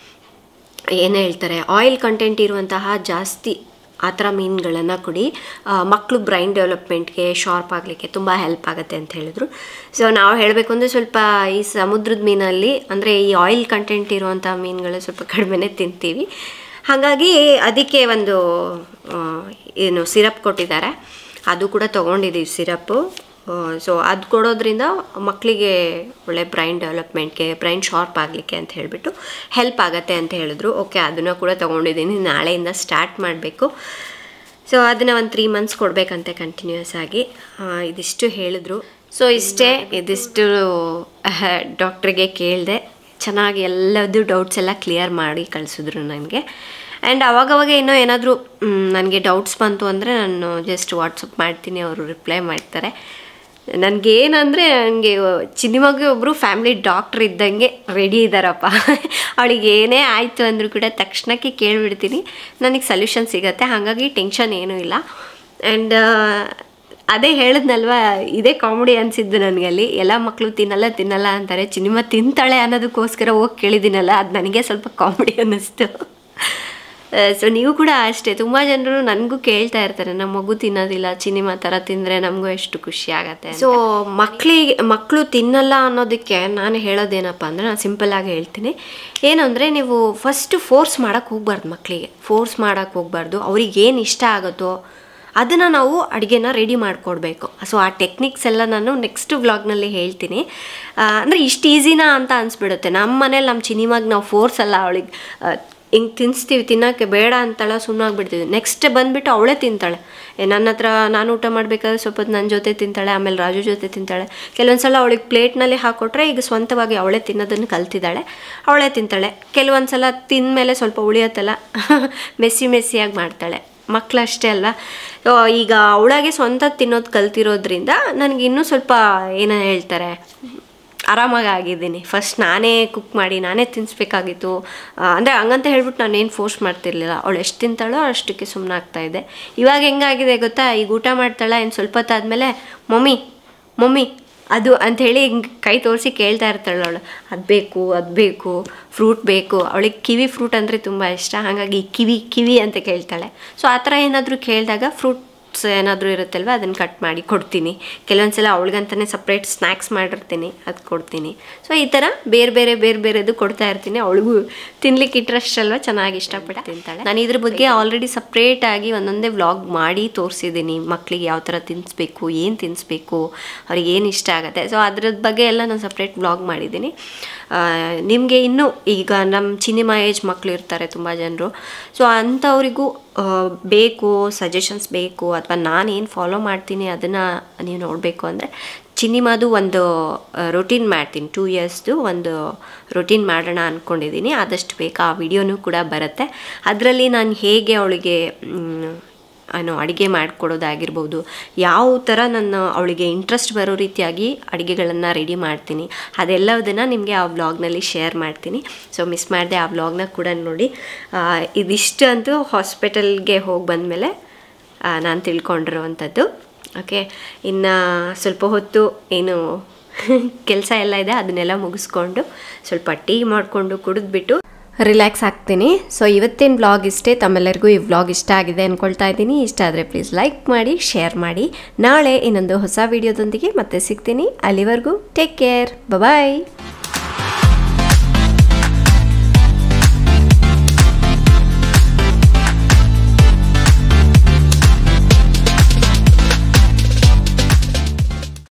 ಏನು ಹೇಳ್ತಾರೆ ಆಯಿಲ್ ಕಂಟೆಂಟ್ ಇರುವಂತಹ ಜಾಸ್ತಿ ಆ ಥರ ಮೀನುಗಳನ್ನು ಕೊಡಿ ಮಕ್ಕಳು ಬ್ರೈನ್ ಡೆವಲಪ್ಮೆಂಟ್ಗೆ ಶಾರ್ಪ್ ಆಗಲಿಕ್ಕೆ ತುಂಬ ಹೆಲ್ಪ್ ಆಗುತ್ತೆ ಅಂತ ಹೇಳಿದ್ರು ಸೊ ನಾವು ಹೇಳಬೇಕು ಅಂದರೆ ಸ್ವಲ್ಪ ಈ ಸಮುದ್ರದ ಮೀನಲ್ಲಿ ಅಂದರೆ ಈ ಆಯಿಲ್ ಕಂಟೆಂಟ್ ಇರುವಂಥ ಮೀನುಗಳು ಸ್ವಲ್ಪ ಕಡಿಮೆನೇ ತಿಂತೀವಿ ಹಾಗಾಗಿ ಅದಕ್ಕೆ ಒಂದು ಆ, ಏನು ಸಿರಪ್ ಕೊಟ್ಟಿದ್ದಾರೆ ಅದು ಕೂಡ ತೊಗೊಂಡಿದ್ದೀವಿ ಸಿರಪ್ಪು ಸೊ ಅದು ಕೊಡೋದ್ರಿಂದ ಮಕ್ಕಳಿಗೆ ಒಳ್ಳೆ ಬ್ರೈನ್ ಡೆವಲಪ್ಮೆಂಟ್ಗೆ ಬ್ರೈನ್ ಶಾರ್ಪ್ ಆಗಲಿಕ್ಕೆ ಅಂತ ಹೇಳಿಬಿಟ್ಟು ಹೆಲ್ಪ್ ಆಗತ್ತೆ ಅಂತ ಹೇಳಿದ್ರು ಓಕೆ ಅದನ್ನು ಕೂಡ ತೊಗೊಂಡಿದ್ದೀನಿ ನಾಳೆಯಿಂದ ಸ್ಟಾರ್ಟ್ ಮಾಡಬೇಕು ಸೊ ಅದನ್ನು ಒಂದು ತ್ರೀ ಮಂತ್ಸ್ ಕೊಡಬೇಕಂತೆ ಕಂಟಿನ್ಯೂಸ್ ಆಗಿ ಆ, ಇದಿಷ್ಟು ಹೇಳಿದ್ರು ಸೊ ಇಷ್ಟೇ ಇದಿಷ್ಟು ಡಾಕ್ಟ್ರಿಗೆ ಕೇಳಿದೆ ಚೆನ್ನಾಗಿ ಎಲ್ಲದು ಡೌಟ್ಸ್ ಎಲ್ಲ ಕ್ಲಿಯರ್ ಮಾಡಿ ಕಳಿಸಿದ್ರು ನನಗೆ ಆ್ಯಂಡ್ ಅವಾಗವಾಗ ಇನ್ನೂ ಏನಾದರೂ ನನಗೆ ಡೌಟ್ಸ್ ಬಂತು ಅಂದರೆ ನಾನು ಜಸ್ಟ್ ವಾಟ್ಸಪ್ ಮಾಡ್ತೀನಿ ಅವರು ರಿಪ್ಲೈ ಮಾಡ್ತಾರೆ ನನಗೇನಂದರೆ ನನಗೆ ಚಿನಿಮಗೆ ಒಬ್ಬರು ಫ್ಯಾಮಿಲಿ ಡಾಕ್ಟ್ರ್ ಇದ್ದಂಗೆ ರೆಡಿ ಇದ್ದಾರಪ್ಪ ಅವಳಿಗೆ ಏನೇ ಆಯಿತು ಅಂದರೂ ಕೂಡ ತಕ್ಷಣಕ್ಕೆ ಕೇಳಿಬಿಡ್ತೀನಿ ನನಗೆ ಸೊಲ್ಯೂಷನ್ ಸಿಗತ್ತೆ ಹಾಗಾಗಿ ಟೆನ್ಷನ್ ಏನೂ ಇಲ್ಲ ಆ್ಯಂಡ್ ಅದೇ ಹೇಳಿದ್ನಲ್ವ ಇದೇ ಕಾಮಿಡಿ ಅನಿಸಿದ್ದು ನನಗೆ ಅಲ್ಲಿ ಎಲ್ಲ ಮಕ್ಕಳು ತಿನ್ನಲ್ಲ ತಿನ್ನಲ್ಲ ಅಂತಾರೆ ಚಿನಿಮ ತಿಂತಾಳೆ ಅನ್ನೋದಕ್ಕೋಸ್ಕರ ಹೋಗಿ ಕೇಳಿದ್ದೀನಲ್ಲ ಅದು ನನಗೆ ಸ್ವಲ್ಪ ಕಾಮಿಡಿ ಅನ್ನಿಸ್ತು ಸೊ ನೀವು ಕೂಡ ಅಷ್ಟೇ ತುಂಬ ಜನರು ನನಗೂ ಕೇಳ್ತಾ ಇರ್ತಾರೆ ನಮ್ಮ ಮಗು ತಿನ್ನೋದಿಲ್ಲ ಚಿನಿಮಾ ಥರ ತಿಂದರೆ ನಮಗೂ ಎಷ್ಟು ಖುಷಿ ಆಗತ್ತೆ ಸೊ ಮಕ್ಕಳಿಗೆ ಮಕ್ಕಳು ತಿನ್ನಲ್ಲ ಅನ್ನೋದಕ್ಕೆ ನಾನು ಹೇಳೋದೇನಪ್ಪ ಅಂದರೆ ನಾನು ಸಿಂಪಲ್ಲಾಗಿ ಹೇಳ್ತೀನಿ ಏನಂದರೆ ನೀವು ಫಸ್ಟ್ ಫೋರ್ಸ್ ಮಾಡೋಕ್ಕೆ ಹೋಗ್ಬಾರ್ದು ಮಕ್ಕಳಿಗೆ ಫೋರ್ಸ್ ಮಾಡೋಕ್ಕೆ ಹೋಗ್ಬಾರ್ದು ಅವ್ರಿಗೆ ಏನು ಇಷ್ಟ ಆಗುತ್ತೋ ಅದನ್ನು ನಾವು ಅಡುಗೆನ ರೆಡಿ ಮಾಡಿಕೊಡ್ಬೇಕು ಸೊ ಆ ಟೆಕ್ನಿಕ್ಸ್ ಎಲ್ಲ ನಾನು ನೆಕ್ಸ್ಟ್ ವ್ಲಾಗ್ನಲ್ಲಿ ಹೇಳ್ತೀನಿ ಅಂದರೆ ಇಷ್ಟು ಈಸಿನಾ ಅಂತ ಅನಿಸ್ಬಿಡುತ್ತೆ ನಮ್ಮ ಮನೇಲಿ ನಮ್ಮ ಚಿನಿಮಾಗಿ ನಾವು ಫೋರ್ಸ್ ಅಲ್ಲ ಅವಳಿಗೆ ಹಿಂಗೆ ತಿನ್ನಿಸ್ತೀವಿ ತಿನ್ನೋಕ್ಕೆ ಬೇಡ ಅಂತಾಳ ಸುಮ್ಮನಾಗ್ಬಿಡ್ತೀವಿ ನೆಕ್ಸ್ಟ್ ಬಂದುಬಿಟ್ಟು ಅವಳೇ ತಿಂತಾಳೆ ಏ, ನನ್ನ ಹತ್ರ ನಾನು ಊಟ ಮಾಡಬೇಕಾದ್ರೆ ಸ್ವಲ್ಪ ಹೊತ್ತು ನನ್ನ ಜೊತೆ ತಿಂತಾಳೆ ಆಮೇಲೆ ರಾಜು ಜೊತೆ ತಿಂತಾಳೆ ಕೆಲವೊಂದು ಸಲ ಅವಳಿಗೆ ಪ್ಲೇಟ್ನಲ್ಲಿ ಹಾಕ್ಕೊಟ್ರೆ ಈಗ ಸ್ವಂತವಾಗಿ ಅವಳೇ ತಿನ್ನೋದನ್ನು ಕಲ್ತಿದ್ದಾಳೆ ಅವಳೇ ತಿಂತಾಳೆ ಕೆಲವೊಂದು ಸಲ ತಿಂದಮೇಲೆ ಸ್ವಲ್ಪ ಉಳಿಯತ್ತಲ್ಲ ಮೆಸ್ಸಿ ಮೆಸ್ಸಿಯಾಗಿ ಮಾಡ್ತಾಳೆ ಮಕ್ಕಳು ಅಷ್ಟೇ ಅಲ್ವಾ ಸೊ ಈಗ ಅವಳಾಗೆ ಸ್ವಂತ ತಿನ್ನೋದು ಕಲ್ತಿರೋದ್ರಿಂದ ನನಗೆ ಇನ್ನೂ ಸ್ವಲ್ಪ ಏನೋ ಹೇಳ್ತಾರೆ ಆರಾಮಾಗಿ ಆಗಿದ್ದೀನಿ ಫಸ್ಟ್ ನಾನೇ ಕುಕ್ ಮಾಡಿ ನಾನೇ ತಿನ್ನಿಸ್ಬೇಕಾಗಿತ್ತು ಅಂದರೆ ಹಂಗಂತ ಹೇಳ್ಬಿಟ್ಟು ನಾನು ಏನು ಫೋರ್ಸ್ ಮಾಡ್ತಿರ್ಲಿಲ್ಲ ಅವಳು ಎಷ್ಟು ತಿಂತಾಳೋ ಅಷ್ಟಕ್ಕೆ ಸುಮ್ಮನೆ ಆಗ್ತಾಯಿದ್ದೆ ಇವಾಗ ಹೆಂಗಾಗಿದೆ ಗೊತ್ತಾ ಈಗ ಊಟ ಮಾಡ್ತಾಳೆ ಇನ್ನು ಸ್ವಲ್ಪ ಹೊತ್ತಾದಮೇಲೆ ಮಮ್ಮಿ ಮಮ್ಮಿ ಅದು ಅಂಥೇಳಿ ಹಿಂಗೆ ಕೈ ತೋರಿಸಿ ಕೇಳ್ತಾ ಇರ್ತಾಳೆ ಅವಳು ಅದು ಬೇಕು ಅದು ಬೇಕು ಫ್ರೂಟ್ ಬೇಕು ಅವಳಿಗೆ ಕಿವಿ ಫ್ರೂಟ್ ಅಂದರೆ ತುಂಬ ಇಷ್ಟ ಹಾಗಾಗಿ ಕಿವಿ ಕಿವಿ ಅಂತ ಕೇಳ್ತಾಳೆ ಸೊ ಆ ಥರ ಏನಾದರೂ ಕೇಳಿದಾಗ ಫ್ರೂಟ್ಸ್ ಏನಾದರೂ ಇರುತ್ತಲ್ವ ಅದನ್ನು ಕಟ್ ಮಾಡಿ ಕೊಡ್ತೀನಿ ಕೆಲವೊಂದು ಸಲ ಅವಳಿಗಂತಲೇ ಸಪ್ರೇಟ್ ಸ್ನ್ಯಾಕ್ಸ್ ಮಾಡಿರ್ತೀನಿ ಅದು ಕೊಡ್ತೀನಿ ಸೊ ಈ ಥರ ಬೇರೆ ಬೇರೆ ಬೇರೆ ಬೇರೆದು ಕೊಡ್ತಾ ಇರ್ತೀನಿ ಅವಳಿಗೂ ತಿನ್ಲಿಕ್ಕೆ ಇಂಟ್ರೆಸ್ಟ್ ಅಲ್ವ ಚೆನ್ನಾಗಿ ಇಷ್ಟಪಟ್ಟು ತಿಂತಾಳೆ ನಾನು ಇದ್ರ ಬಗ್ಗೆ ಆಲ್ರೆಡಿ ಸಪ್ರೇಟಾಗಿ ಒಂದೊಂದೇ ವ್ಲಾಗ್ ಮಾಡಿ ತೋರಿಸಿದ್ದೀನಿ ಮಕ್ಕಳಿಗೆ ಯಾವ ಥರ ತಿನ್ನಿಸ್ಬೇಕು ಏನು ತಿನ್ನಿಸ್ಬೇಕು ಅವ್ರಿಗೆ ಏನು ಇಷ್ಟ ಆಗುತ್ತೆ ಸೊ ಅದ್ರದ್ದು ಬಗ್ಗೆ ಎಲ್ಲ ನಾನು ಸಪ್ರೇಟ್ ವ್ಲಾಗ್ ಮಾಡಿದ್ದೀನಿ ನಿಮಗೆ ಇನ್ನೂ ಈಗ ನಮ್ಮ ಚಿನಿಮಾ ಏಜ್ ಮಕ್ಕಳು ಇರ್ತಾರೆ ತುಂಬ ಜನರು ಸೊ ಅಂಥವರಿಗೂ ಆ, ಬೇಕು ಸಜೆಷನ್ಸ್ ಬೇಕು ಅಥವಾ ನಾನೇನು ಫಾಲೋ ಮಾಡ್ತೀನಿ ಅದನ್ನು ನೀವು ನೋಡಬೇಕು ಅಂದರೆ ಚಿನಿಮಾದು ಒಂದು ರೊಟೀನ್ ಮಾಡ್ತೀನಿ ಟೂ ಇಯರ್ಸ್ದು ಒಂದು ರೊಟೀನ್ ಮಾಡೋಣ ಅಂದ್ಕೊಂಡಿದ್ದೀನಿ ಆದಷ್ಟು ಬೇಗ ಆ ವಿಡಿಯೋನೂ ಕೂಡ ಬರುತ್ತೆ ಅದರಲ್ಲಿ ನಾನು ಹೇಗೆ ಅವಳಿಗೆ ಮ್, ಏನು ಅಡುಗೆ ಮಾಡಿಕೊಡೋದಾಗಿರ್ಬೋದು ಯಾವ ಥರ ನನ್ನ ಅವಳಿಗೆ ಇಂಟ್ರೆಸ್ಟ್ ಬರೋ ರೀತಿಯಾಗಿ ಅಡುಗೆಗಳನ್ನು ರೆಡಿ ಮಾಡ್ತೀನಿ ಅದೆಲ್ಲದನ್ನು ನಿಮಗೆ ಆ ವ್ಲಾಗ್ನಲ್ಲಿ ಶೇರ್ ಮಾಡ್ತೀನಿ ಸೊ ಮಿಸ್ ಮಾಡದೆ ಆ ವ್ಲಾಗ್ನ ಕೂಡ ನೋಡಿ ಆ, ಇದಿಷ್ಟು ಅಂತೂ ಹಾಸ್ಪಿಟಲ್ಗೆ ಹೋಗಿ ಬಂದಮೇಲೆ ನಾನು ತಿಳ್ಕೊಂಡಿರುವಂಥದ್ದು ಓಕೆ ಇನ್ನು ಸ್ವಲ್ಪ ಹೊತ್ತು ಏನು ಕೆಲಸ ಎಲ್ಲ ಇದೆ ಅದನ್ನೆಲ್ಲ ಮುಗಿಸ್ಕೊಂಡು ಸ್ವಲ್ಪ ಟೀ ಮಾಡಿಕೊಂಡು ಕುಡಿದ್ಬಿಟ್ಟು ರಿಲ್ಯಾಕ್ಸ್ ಆಗ್ತೀನಿ ಸೊ ಇವತ್ತಿನ ವ್ಲಾಗ್ ಇಷ್ಟೇ ತಮ್ಮೆಲ್ಲರಿಗೂ ಈ ವ್ಲಾಗ್ ಇಷ್ಟ ಆಗಿದೆ ಅಂದ್ಕೊಳ್ತಾ ಇದ್ದೀನಿ ಇಷ್ಟ ಆದರೆ ಪ್ಲೀಸ್ ಲೈಕ್ ಮಾಡಿ ಶೇರ್ ಮಾಡಿ ನಾಳೆ ಇನ್ನೊಂದು ಹೊಸ ವಿಡಿಯೋದೊಂದಿಗೆ ಮತ್ತೆ ಸಿಗ್ತೀನಿ ಅಲ್ಲಿವರೆಗೂ ಟೇಕ್ ಕೇರ್ ಬಾಯ್